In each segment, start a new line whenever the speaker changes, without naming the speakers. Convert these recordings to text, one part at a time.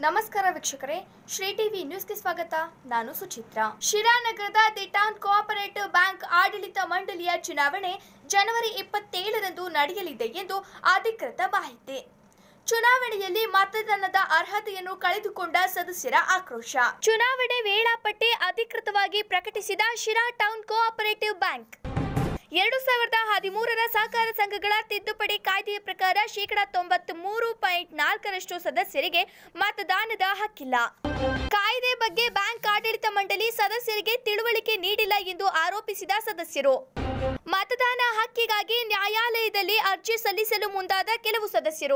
ನಮಸ್ಕಾರ ವೀಕ್ಷಕರೇ ಶ್ರೀ ಟಿವಿ ನ್ಯೂಸ್ಗೆ ಸ್ವಾಗತ ನಾನು ಸುಚಿತ್ರ ಶಿರಾನಗರದ ದಿ ಟೌನ್ ಕೋಆಪರೇಟಿವ್ ಬ್ಯಾಂಕ್ ಆಡಳಿತ ಮಂಡಳಿಯ ಚುನಾವಣೆ ಜನವರಿ ಇಪ್ಪತ್ತೇಳರಂದು ನಡೆಯಲಿದೆ ಎಂದು ಅಧಿಕೃತ ಮಾಹಿತಿ ಚುನಾವಣೆಯಲ್ಲಿ ಮತದಾನದ ಅರ್ಹತೆಯನ್ನು ಕಳೆದುಕೊಂಡ ಸದಸ್ಯರ ಆಕ್ರೋಶ ಚುನಾವಣೆ ವೇಳಾಪಟ್ಟಿ ಅಧಿಕೃತವಾಗಿ ಪ್ರಕಟಿಸಿದ ಶಿರಾ ಟೌನ್ ಕೋಆಪರೇಟಿವ್ ಬ್ಯಾಂಕ್ ಎರಡು ಸಾವಿರದ ಹದಿಮೂರರ ಸಹಕಾರ ಸಂಘಗಳ ತಿದ್ದುಪಡಿ ಕಾಯ್ದೆಯ ಪ್ರಕಾರ ಶೇಕಡ ತೊಂಬತ್ತ್ ಮೂರು ಪಾಯಿಂಟ್ ನಾಲ್ಕರಷ್ಟು ಸದಸ್ಯರಿಗೆ ಮತದಾನದ ಹಕ್ಕಿಲ್ಲ ಕಾಯ್ದೆ ಬಗ್ಗೆ ಬ್ಯಾಂಕ್ ಆಡಳಿತ ಮಂಡಳಿ ಸದಸ್ಯರಿಗೆ ತಿಳುವಳಿಕೆ ನೀಡಿಲ್ಲ ಎಂದು ಆರೋಪಿಸಿದ ಸದಸ್ಯರು ಮತದಾನ ಹಕ್ಕಿಗಾಗಿ ನ್ಯಾಯಾಲಯದಲ್ಲಿ ಅರ್ಜಿ ಸಲ್ಲಿಸಲು ಮುಂದಾದ ಕೆಲವು ಸದಸ್ಯರು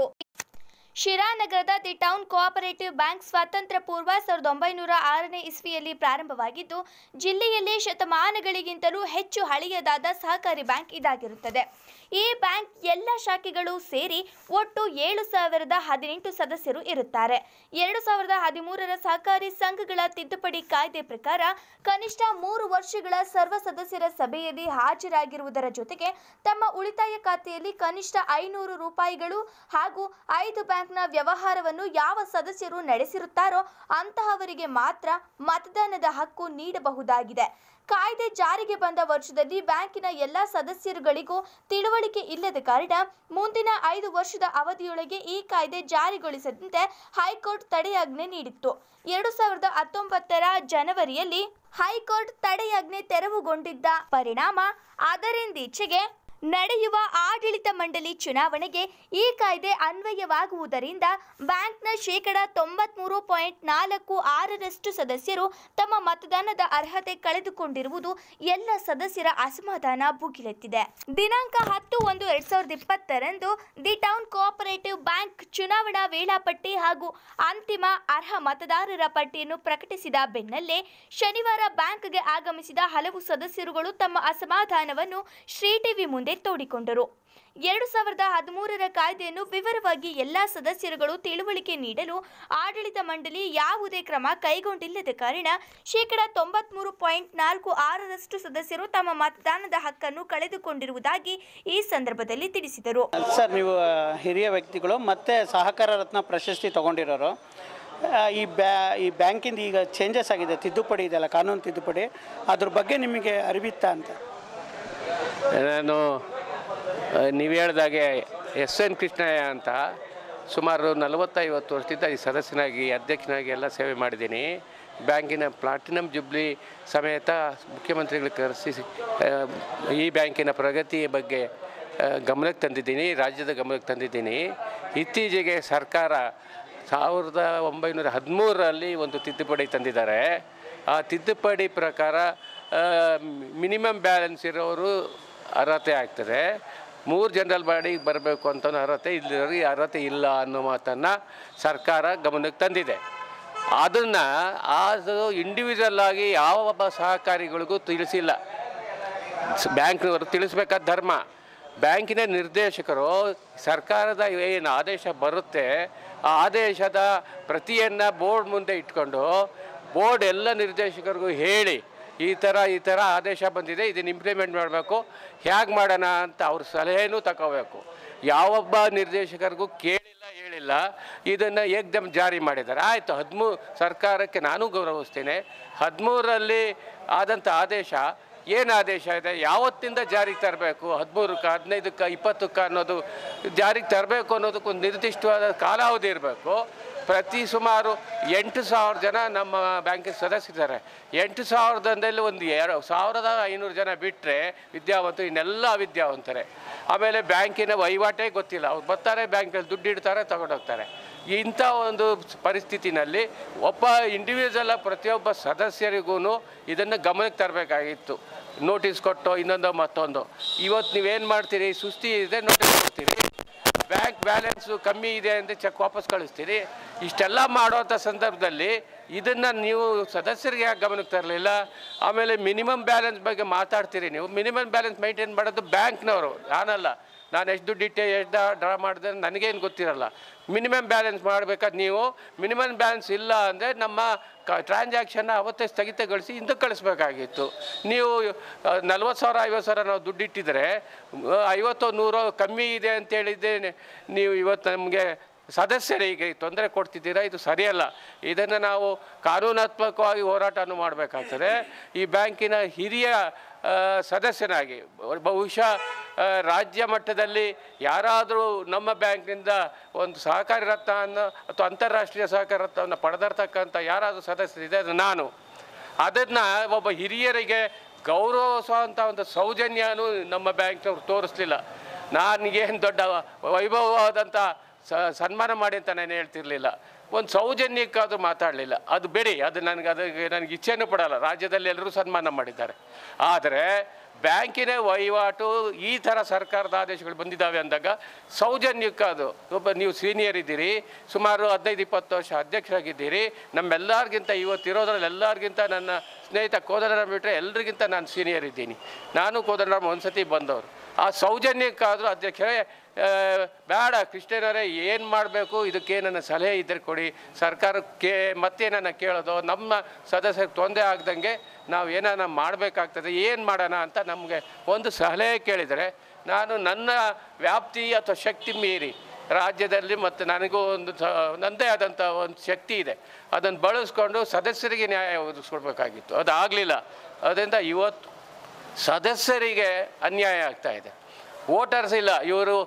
ಶಿರಾನಗರದ ದಿ ಟೌನ್ ಕೋಆಪರೇಟಿವ್ ಬ್ಯಾಂಕ್ ಸ್ವಾತಂತ್ರ್ಯ ಪೂರ್ವ ಸಾವಿರದ ಒಂಬೈನೂರ ಆರನೇ ಇಸ್ವಿಯಲ್ಲಿ ಪ್ರಾರಂಭವಾಗಿದ್ದು ಜಿಲ್ಲೆಯಲ್ಲಿ ಶತಮಾನಗಳಿಗಿಂತಲೂ ಹೆಚ್ಚು ಹಳೆಯದಾದ ಸಹಕಾರಿ ಬ್ಯಾಂಕ್ ಇದಾಗಿರುತ್ತದೆ ಈ ಬ್ಯಾಂಕ್ ಎಲ್ಲ ಶಾಖೆಗಳು ಸೇರಿ ಒಟ್ಟು ಏಳು ಸಾವಿರದ ಹದಿನೆಂಟು ಸದಸ್ಯರು ಇರುತ್ತಾರೆ ಎರಡು ಸಾವಿರದ ಹದಿಮೂರರ ಸಹಕಾರಿ ಸಂಘಗಳ ತಿದ್ದುಪಡಿ ಕಾಯ್ದೆ ಪ್ರಕಾರ ಕನಿಷ್ಠ ಮೂರು ವರ್ಷಗಳ ಸರ್ವ ಸದಸ್ಯರ ಸಭೆಯಲ್ಲಿ ಹಾಜರಾಗಿರುವುದರ ಜೊತೆಗೆ ತಮ್ಮ ಉಳಿತಾಯ ಖಾತೆಯಲ್ಲಿ ಕನಿಷ್ಠ ಐನೂರು ರೂಪಾಯಿಗಳು ಹಾಗೂ ಐದು ಬ್ಯಾಂಕ್ನ ವ್ಯವಹಾರವನ್ನು ಯಾವ ಸದಸ್ಯರು ನಡೆಸಿರುತ್ತಾರೋ ಅಂತಹವರಿಗೆ ಮಾತ್ರ ಮತದಾನದ ಹಕ್ಕು ನೀಡಬಹುದಾಗಿದೆ ಕಾಯ್ದೆ ಜಾರಿಗೆ ಬಂದ ವರ್ಷದಲ್ಲಿ ಬ್ಯಾಂಕಿನ ಎಲ್ಲ ಸದಸ್ಯರುಗಳಿಗೂ ತಿಳುವಳಿಕೆ ಇಲ್ಲದ ಕಾರಣ ಮುಂದಿನ ಐದು ವರ್ಷದ ಅವಧಿಯೊಳಗೆ ಈ ಕಾಯ್ದೆ ಜಾರಿಗೊಳಿಸದಂತೆ ಹೈಕೋರ್ಟ್ ತಡೆಯಾಜ್ಞೆ ನೀಡಿತ್ತು ಎರಡು ಸಾವಿರದ ಹತ್ತೊಂಬತ್ತರ ಜನವರಿಯಲ್ಲಿ ಹೈಕೋರ್ಟ್ ತಡೆಯಾಜ್ಞೆ ತೆರವುಗೊಂಡಿದ್ದ ಪರಿಣಾಮ ಅದರಿಂದೀಚೆಗೆ ನಡೆಯುವ ಆಡಳಿತ ಮಂಡಳಿ ಚುನಾವಣೆಗೆ ಈ ಕಾಯ್ದೆ ಅನ್ವಯವಾಗುವುದರಿಂದ ಬ್ಯಾಂಕ್ನ ಶೇಕಡ ತೊಂಬತ್ಮೂರು ಪಾಯಿಂಟ್ ನಾಲ್ಕು ಆರರಷ್ಟು ಸದಸ್ಯರು ತಮ್ಮ ಮತದಾನದ ಅರ್ಹತೆ ಕಳೆದುಕೊಂಡಿರುವುದು ಎಲ್ಲ ಸದಸ್ಯರ ಅಸಮಾಧಾನ ಭುಗಿಲೆತ್ತಿದೆ ದಿನಾಂಕ ಹತ್ತು ಒಂದು ಎರಡ್ ಸಾವಿರದ ಇಪ್ಪತ್ತರಂದು ದಿ ಟೌನ್ ಕೋಆಪರೇಟಿವ್ ಬ್ಯಾಂಕ್ ಚುನಾವಣಾ ವೇಳಾಪಟ್ಟಿ ಹಾಗೂ ಅಂತಿಮ ಅರ್ಹ ಮತದಾರರ ಪಟ್ಟಿಯನ್ನು ಪ್ರಕಟಿಸಿದ ಬೆನ್ನಲ್ಲೇ ಶನಿವಾರ ಬ್ಯಾಂಕ್ಗೆ ಆಗಮಿಸಿದ ಹಲವು ಸದಸ್ಯರುಗಳು ತಮ್ಮ ಅಸಮಾಧಾನವನ್ನು ಶ್ರೀ ಟಿವಿ ಮುಂದೆ ತೋಡಿಕೊಂಡರು ಎರಡು ಸಾವಿರದ ಹದಿಮೂರರ ಕಾಯ್ದೆಯನ್ನು ವಿವರವಾಗಿ ಎಲ್ಲಾ ಸದಸ್ಯರುಗಳು ತಿಳುವಳಿಕೆ ನೀಡಲು ಆಡಳಿತ ಮಂಡಳಿ ಯಾವುದೇ ಕ್ರಮ ಕೈಗೊಂಡಿಲ್ಲದ ಕಾರಣ ಶೇಕಡ ತೊಂಬತ್ಮೂರು ಪಾಯಿಂಟ್ ನಾಲ್ಕು ಆರರಷ್ಟು ಸದಸ್ಯರು ತಮ್ಮ ಮತದಾನದ ಹಕ್ಕನ್ನು ಕಳೆದುಕೊಂಡಿರುವುದಾಗಿ ಈ ಸಂದರ್ಭದಲ್ಲಿ ತಿಳಿಸಿದರು
ಸರ್ ನೀವು ಆ, ಹಿರಿಯ ವ್ಯಕ್ತಿಗಳು ಮತ್ತು ಸಹಕಾರ ರತ್ನ ಪ್ರಶಸ್ತಿ ತೊಗೊಂಡಿರೋರು ಆ, ಈ ಬ್ಯಾ ಈ ಬ್ಯಾಂಕಿಂದ ಈಗ ಚೇಂಜಸ್ ಆಗಿದೆ ತಿದ್ದುಪಡಿ ಇದೆಯಲ್ಲ ಕಾನೂನು ತಿದ್ದುಪಡಿ ಅದ್ರ ಬಗ್ಗೆ ನಿಮಗೆ ಅರಿವಿತ್ತಾ ಅಂತ
ನಾನು ಆ, ನೀವು ಹೇಳ್ದಾಗೆ ಎಸ್ ಎನ್ ಕೃಷ್ಣಯ್ಯ ಅಂತ ಸುಮಾರು ನಲವತ್ತೈವತ್ತು ವರ್ಷದಿಂದ ಈ ಸದಸ್ಯನಾಗಿ ಅಧ್ಯಕ್ಷನಾಗಿ ಎಲ್ಲ ಸೇವೆ ಮಾಡಿದ್ದೀನಿ ಬ್ಯಾಂಕಿನ ಪ್ಲಾಟಿನಮ್ ಜುಬ್ಲಿ ಸಮೇತ ಮುಖ್ಯಮಂತ್ರಿಗಳು ಕರೆಸಿ ಆ, ಈ ಬ್ಯಾಂಕಿನ ಪ್ರಗತಿಯ ಬಗ್ಗೆ ಆ, ಗಮನಕ್ಕೆ ತಂದಿದ್ದೀನಿ ರಾಜ್ಯದ ಗಮನಕ್ಕೆ ತಂದಿದ್ದೀನಿ ಇತ್ತೀಚೆಗೆ ಸರ್ಕಾರ ಸಾವಿರದ ಒಂಬೈನೂರ ಹದಿಮೂರರಲ್ಲಿ ಒಂದು ತಿದ್ದುಪಡಿ ತಂದಿದ್ದಾರೆ ಆ ತಿದ್ದುಪಡಿ ಪ್ರಕಾರ ಮಿನಿಮಮ್ ಬ್ಯಾಲೆನ್ಸ್ ಇರೋರು ಅರ್ಹತೆ ಆಗ್ತದೆ ಮೂರು ಜನರಲ್ ಬಾಡಿಗೆ ಬರಬೇಕು ಅಂತ ಅರ್ಹತೆ ಇಲ್ಲದವ್ರಿಗೆ ಅರ್ಹತೆ ಇಲ್ಲ ಅನ್ನೋ ಮಾತನ್ನು ಸರ್ಕಾರ ಗಮನಕ್ಕೆ ತಂದಿದೆ ಅದನ್ನು ಅದು ಇಂಡಿವಿಜುವಲ್ ಆಗಿ ಯಾವ ಒಬ್ಬ ಸಹಕಾರಿಗಳಿಗೂ ತಿಳಿಸಿಲ್ಲ ಸ್- ಬ್ಯಾಂಕ್ನವರು ತಿಳಿಸ್ಬೇಕಾದ ಧರ್ಮ ಬ್ಯಾಂಕಿನ ನಿರ್ದೇಶಕರು ಸರ್ಕಾರದ ಏನು ಆದೇಶ ಬರುತ್ತೆ ಆ ಆದೇಶದ ಪ್ರತಿಯನ್ನು ಬೋರ್ಡ್ ಮುಂದೆ ಇಟ್ಕೊಂಡು ಬೋರ್ಡ್ ಎಲ್ಲ ನಿರ್ದೇಶಕರಿಗೂ ಹೇಳಿ ಈ ಥರ ಈ ಥರ ಆದೇಶ ಬಂದಿದೆ ಇದನ್ನು ಇಂಪ್ಲಿಮೆಂಟ್ ಮಾಡಬೇಕು ಹೇಗೆ ಮಾಡೋಣ ಅಂತ ಅವ್ರ ಸಲಹೆನೂ ತಗೋಬೇಕು ಯಾವೊಬ್ಬ ನಿರ್ದೇಶಕರಿಗೂ ಕೇಳಿಲ್ಲ ಹೇಳಿಲ್ಲ ಇದನ್ನು ಏಕ್ದಮ್ ಜಾರಿ ಮಾಡಿದ್ದಾರೆ ಆಯಿತು ಹದಿಮೂರು ಸರ್ಕಾರಕ್ಕೆ ನಾನು ಗೌರವಿಸ್ತೇನೆ ಹದಿಮೂರರಲ್ಲಿ ಆದಂಥ ಆದೇಶ ಏನು ಆದೇಶ ಇದೆ ಯಾವತ್ತಿಂದ ಜಾರಿಗೆ ತರಬೇಕು ಹದಿಮೂರಕ್ಕೆ ಹದಿನೈದಕ್ಕೆ ಇಪ್ಪತ್ತಕ್ಕೆ ಅನ್ನೋದು ಜಾರಿಗೆ ತರಬೇಕು ಅನ್ನೋದಕ್ಕೆ ಒಂದು ನಿರ್ದಿಷ್ಟವಾದ ಕಾಲಾವಧಿ ಇರಬೇಕು ಪ್ರತಿ ಸುಮಾರು ಎಂಟು ಸಾವಿರ ಜನ ನಮ್ಮ ಬ್ಯಾಂಕಿನ ಸದಸ್ಯರಿದ್ದಾರೆ ಎಂಟು ಸಾವಿರದಲ್ಲಿ ಒಂದು ಎರಡು ಸಾವಿರದ ಐನೂರು ಜನ ಬಿಟ್ಟರೆ ವಿದ್ಯಾವಂತರು ಇನ್ನೆಲ್ಲ ಅವಿದ್ಯಾವಂತರೇ ಆಮೇಲೆ ಬ್ಯಾಂಕಿನ ವಹಿವಾಟೇ ಗೊತ್ತಿಲ್ಲ ಅವ್ರು ಬರ್ತಾರೆ ಬ್ಯಾಂಕಲ್ಲಿ ದುಡ್ಡು ಇಡ್ತಾರೆ ತಗೊಂಡೋಗ್ತಾರೆ ಇಂಥ ಒಂದು ಪರಿಸ್ಥಿತಿನಲ್ಲಿ ಒಬ್ಬ ಇಂಡಿವಿಜುವಲ್ ಪ್ರತಿಯೊಬ್ಬ ಸದಸ್ಯರಿಗೂ ಇದನ್ನು ಗಮನಕ್ಕೆ ತರಬೇಕಾಗಿತ್ತು ನೋಟಿಸ್ ಕೊಟ್ಟು ಇನ್ನೊಂದು ಮತ್ತೊಂದು ಇವತ್ತು ನೀವೇನು ಮಾಡ್ತೀರಿ ಸುಸ್ತಿ ಇದೆ ನೋಟಿಸ್ ಕೊಡ್ತೀರಿ ಬ್ಯಾಂಕ್ ಬ್ಯಾಲೆನ್ಸು ಕಮ್ಮಿ ಇದೆ ಅಂತ ಚೆಕ್ ವಾಪಸ್ ಕಳಿಸ್ತೀರಿ ಇಷ್ಟೆಲ್ಲ ಮಾಡೋಂಥ ಸಂದರ್ಭದಲ್ಲಿ ಇದನ್ನು ನೀವು ಸದಸ್ಯರಿಗೆ ಯಾಕೆ ಗಮನಕ್ಕೆ ತರಲಿಲ್ಲ ಆಮೇಲೆ ಮಿನಿಮಮ್ ಬ್ಯಾಲೆನ್ಸ್ ಬಗ್ಗೆ ಮಾತಾಡ್ತೀರಿ ನೀವು ಮಿನಿಮಮ್ ಬ್ಯಾಲೆನ್ಸ್ ಮೈಂಟೈನ್ ಮಾಡೋದು ಬ್ಯಾಂಕ್ನವರು ನಾನಲ್ಲ ನಾನು ಎಷ್ಟು ದುಡ್ಡು ಇಟ್ಟೆ ಎಷ್ಟು ಡ್ರಾ ಮಾಡಿದೆ ನನಗೇನು ಗೊತ್ತಿರಲ್ಲ ಮಿನಿಮಮ್ ಬ್ಯಾಲೆನ್ಸ್ ಮಾಡಬೇಕಾದ್ರೆ ನೀವು ಮಿನಿಮಮ್ ಬ್ಯಾಲೆನ್ಸ್ ಇಲ್ಲ ಅಂದರೆ ನಮ್ಮ ಕ ಟ್ರಾನ್ಸಾಕ್ಷನ್ನ ಅವತ್ತೇ ಸ್ಥಗಿತಗೊಳಿಸಿ ಹಿಂದಕ್ಕೆ ಕಳಿಸ್ಬೇಕಾಗಿತ್ತು ನೀವು ನಲ್ವತ್ತು ಸಾವಿರ ಐವತ್ತು ಸಾವಿರ ನಾವು ದುಡ್ಡು ಇಟ್ಟಿದ್ರೆ ಐವತ್ತು ನೂರು ಕಮ್ಮಿ ಇದೆ ಅಂತೇಳಿದ್ದೆ ನೀವು ಇವತ್ತು ನಮಗೆ ಸದಸ್ಯರಿಗೆ ತೊಂದರೆ ಕೊಡ್ತಿದ್ದೀರಾ ಇದು ಸರಿಯಲ್ಲ ಇದನ್ನು ನಾವು ಕಾನೂನಾತ್ಮಕವಾಗಿ ಹೋರಾಟವನ್ನು ಮಾಡಬೇಕಾಗ್ತದೆ ಈ ಬ್ಯಾಂಕಿನ ಹಿರಿಯ ಆ, ಸದಸ್ಯನಾಗಿ ಬಹುಶಃ ಆ, ರಾಜ್ಯ ಮಟ್ಟದಲ್ಲಿ ಯಾರಾದರೂ ನಮ್ಮ ಬ್ಯಾಂಕ್ನಿಂದ ಒಂದು ಸಹಕಾರಿ ರತ್ನವನ್ನು ಅಥವಾ ಅಂತಾರಾಷ್ಟ್ರೀಯ ಸಹಕಾರಿ ರತ್ನವನ್ನು ಪಡೆದಿರ್ತಕ್ಕಂಥ ಯಾರಾದರೂ ಸದಸ್ಯರಿದೆ ಅದು ನಾನು ಅದನ್ನು ಒಬ್ಬ ಹಿರಿಯರಿಗೆ ಗೌರವಿಸುವಂಥ ಒಂದು ಸೌಜನ್ಯನೂ ನಮ್ಮ ಬ್ಯಾಂಕ್ನವ್ರು ತೋರಿಸ್ಲಿಲ್ಲ ನನಗೇನು ದೊಡ್ಡ ವೈಭವವಾದಂಥ ಸ ಸನ್ಮಾನ ಮಾಡಿ ಅಂತ ನಾನು ಹೇಳ್ತಿರ್ಲಿಲ್ಲ ಒಂದು ಸೌಜನ್ಯಕ್ಕಾದರೂ ಮಾತಾಡಲಿಲ್ಲ ಅದು ಬೇಡಿ ಅದು ನನಗೆ ಅದಕ್ಕೆ ನನಗೆ ಇಚ್ಛೆನೂ ಪಡಲ್ಲ ರಾಜ್ಯದಲ್ಲಿ ಎಲ್ಲರೂ ಸನ್ಮಾನ ಮಾಡಿದ್ದಾರೆ ಆದರೆ ಬ್ಯಾಂಕಿನ ವಹಿವಾಟು ಈ ಥರ ಸರ್ಕಾರದ ಆದೇಶಗಳು ಬಂದಿದ್ದಾವೆ ಅಂದಾಗ ಸೌಜನ್ಯಕ್ಕೆ ಅದು ಒಬ್ಬ ನೀವು ಸೀನಿಯರ್ ಇದ್ದೀರಿ ಸುಮಾರು ಹದಿನೈದು ಇಪ್ಪತ್ತು ವರ್ಷ ಅಧ್ಯಕ್ಷರಾಗಿದ್ದೀರಿ ನಮ್ಮೆಲ್ಲರಿಗಿಂತ ಇವತ್ತಿರೋದ್ರಲ್ಲಿ ಎಲ್ಲರಿಗಿಂತ ನನ್ನ ಸ್ನೇಹಿತ ಕೋದಂಡರಾಮ್ ಬಿಟ್ಟರೆ ಎಲ್ರಿಗಿಂತ ನಾನು ಸೀನಿಯರ್ ಇದ್ದೀನಿ ನಾನು ಕೋದಂಡರಾಮ್ ಒಂದು ಸತಿ ಬಂದವರು ಆ ಸೌಜನ್ಯಕ್ಕಾದರೂ ಅಧ್ಯಕ್ಷರೇ ಆ, ಬೇಡ ಕೃಷ್ಣನವರೇ ಏನು ಮಾಡಬೇಕು ಇದಕ್ಕೆ ನನ್ನ ಸಲಹೆ ಇದ್ದರೆ ಕೊಡಿ ಸರ್ಕಾರಕ್ಕೆ ಮತ್ತೆ ನನ್ನ ಕೇಳೋದು ನಮ್ಮ ಸದಸ್ಯರಿಗೆ ತೊಂದರೆ ಆಗ್ದಂಗೆ ನಾವು ಏನಾನ ಮಾಡಬೇಕಾಗ್ತದೆ ಏನು ಮಾಡೋಣ ಅಂತ ನಮಗೆ ಒಂದು ಸಲಹೆ ಕೇಳಿದರೆ ನಾನು ನನ್ನ ವ್ಯಾಪ್ತಿ ಅಥವಾ ಶಕ್ತಿ ಮೀರಿ ರಾಜ್ಯದಲ್ಲಿ ಮತ್ತು ನನಗೂ ಒಂದು ಸ ನನ್ನದೇ ಆದಂಥ ಒಂದು ಶಕ್ತಿ ಇದೆ ಅದನ್ನು ಬಳಸ್ಕೊಂಡು ಸದಸ್ಯರಿಗೆ ನ್ಯಾಯ ಒದಗಿಸ್ಕೊಡ್ಬೇಕಾಗಿತ್ತು ಅದು ಆಗಲಿಲ್ಲ ಅದರಿಂದ ಇವತ್ತು ಸದಸ್ಯರಿಗೆ ಅನ್ಯಾಯ ಆಗ್ತಾ ಇದೆ ವೋಟರ್ಸ್ ಇಲ್ಲ ಇವರು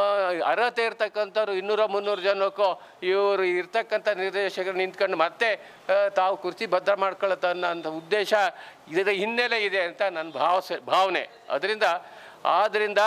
ಅರ್ಹತೆ ಇರ್ತಕ್ಕಂಥವ್ರು ಇನ್ನೂರ ಮುನ್ನೂರು ಜನಕ್ಕೂ ಇವರು ಇರ್ತಕ್ಕಂಥ ನಿರ್ದೇಶಕರು ನಿಂತ್ಕೊಂಡು ಮತ್ತೆ ಆ, ತಾವು ಕುರ್ಚಿ ಭದ್ರ ಮಾಡ್ಕೊಳ್ಳುತ್ತ ಅನ್ನೋ ಉದ್ದೇಶ ಇದರ ಹಿನ್ನೆಲೆ ಇದೆ ಅಂತ ನನ್ನ ಭಾವಸೆ ಭಾವನೆ ಅದರಿಂದ ಆದ್ದರಿಂದ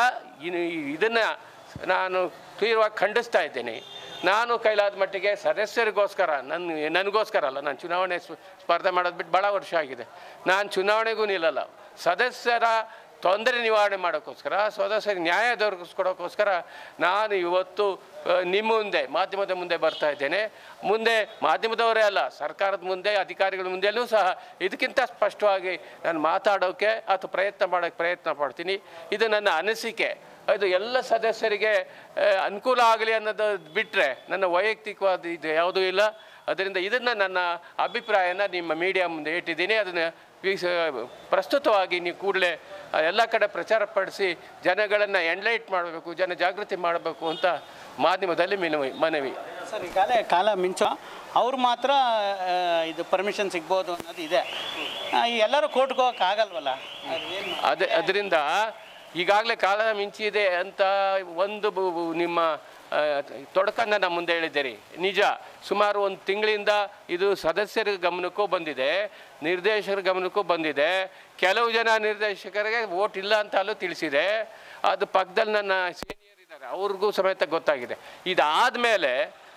ಇದನ್ನು ನಾನು ತೀವ್ರವಾಗಿ ಖಂಡಿಸ್ತಾ ಇದ್ದೇನೆ ನಾನು ಕೈಲಾದ ಮಟ್ಟಿಗೆ ಸದಸ್ಯರಿಗೋಸ್ಕರ ನನ್ನ ನನಗೋಸ್ಕರ ಅಲ್ಲ ನಾನು ಚುನಾವಣೆ ಸ್ಪ- ಸ್ಪರ್ಧೆ ಮಾಡೋದು ಬಿಟ್ಟು ಭಾಳ ವರ್ಷ ಆಗಿದೆ ನಾನು ಚುನಾವಣೆಗೂ ನಿಲ್ಲಲ್ಲ ಸದಸ್ಯರ ತೊಂದರೆ ನಿವಾರಣೆ ಮಾಡೋಕ್ಕೋಸ್ಕರ ಸದಸ್ಯರಿಗೆ ನ್ಯಾಯ ದೊರಕಿಸ್ಕೊಡೋಕ್ಕೋಸ್ಕರ ನಾನು ಇವತ್ತು ಆ, ನಿಮ್ಮ ಮುಂದೆ ಮಾಧ್ಯಮದ ಮುಂದೆ ಬರ್ತಾ ಇದ್ದೇನೆ ಮುಂದೆ ಮಾಧ್ಯಮದವರೇ ಅಲ್ಲ ಸರ್ಕಾರದ ಮುಂದೆ ಅಧಿಕಾರಿಗಳ ಮುಂದೆಯೂ ಸಹ ಇದಕ್ಕಿಂತ ಸ್ಪಷ್ಟವಾಗಿ ನಾನು ಮಾತಾಡೋಕ್ಕೆ ಅಥವಾ ಪ್ರಯತ್ನ ಮಾಡೋಕ್ಕೆ ಪ್ರಯತ್ನ ಪಡ್ತೀನಿ ಇದು ನನ್ನ ಅನಿಸಿಕೆ ಅದು ಎಲ್ಲ ಸದಸ್ಯರಿಗೆ ಆ, ಅನುಕೂಲ ಆಗಲಿ ಅನ್ನೋದು ಬಿಟ್ಟರೆ ನನ್ನ ವೈಯಕ್ತಿಕವಾದ ಇದು ಯಾವುದೂ ಇಲ್ಲ ಅದರಿಂದ ಇದನ್ನು ನನ್ನ ಅಭಿಪ್ರಾಯನ ನಿಮ್ಮ ಮೀಡಿಯಾ ಮುಂದೆ ಇಟ್ಟಿದ್ದೀನಿ ಅದನ್ನು ವೀಕ್ಷ ಪ್ರಸ್ತುತವಾಗಿ ನೀವು ಕೂಡಲೇ ಎಲ್ಲ ಕಡೆ ಪ್ರಚಾರ ಪಡಿಸಿ ಜನಗಳನ್ನು ಎನ್ಲೈಟ್ ಮಾಡಬೇಕು ಜನ ಜಾಗೃತಿ ಮಾಡಬೇಕು ಅಂತ ಮಾಧ್ಯಮದಲ್ಲಿ ಮನವಿ ಮನವಿ
ಸರ್ ಈಗಾಗಲೇ ಕಾಲ ಮಿಂಚು ಅವ್ರು ಮಾತ್ರ ಆ, ಇದು ಪರ್ಮಿಷನ್ ಸಿಗ್ಬೋದು ಅನ್ನೋದು ಇದೆ ಆ, ಈ ಎಲ್ಲರೂ ಕೋರ್ಟ್ಗೆ ಹೋಗಕ್ಕೆ ಆಗಲ್ವಲ್ಲ ಏನು
ಅದೇ ಅದರಿಂದ ಈಗಾಗಲೇ ಕಾಲ ಮಿಂಚಿದೆ ಅಂತ ಒಂದು ಬು- ಬು- ನಿಮ್ಮ ಆ, ತೊಡಕನ್ನು ನಮ್ಮ ಮುಂದೆ ಹೇಳಿದ್ದೀರಿ ನಿಜ ಸುಮಾರು ಒಂದು ತಿಂಗಳಿಂದ ಇದು ಸದಸ್ಯರ ಗಮನಕ್ಕೂ ಬಂದಿದೆ ನಿರ್ದೇಶಕರ ಗಮನಕ್ಕೂ ಬಂದಿದೆ ಕೆಲವು ಜನ ನಿರ್ದೇಶಕರಿಗೆ ವೋಟ್ ಇಲ್ಲ ಅಂತ ಅಲ್ಲೂ ತಿಳಿಸಿದೆ ಅದು ಪಕ್ಕದಲ್ಲಿ ನನ್ನ ಸೀನಿಯರ್ ಇದ್ದಾರೆ ಅವ್ರಿಗೂ ಸಮೇತ ಗೊತ್ತಾಗಿದೆ ಇದಾದಮೇಲೆ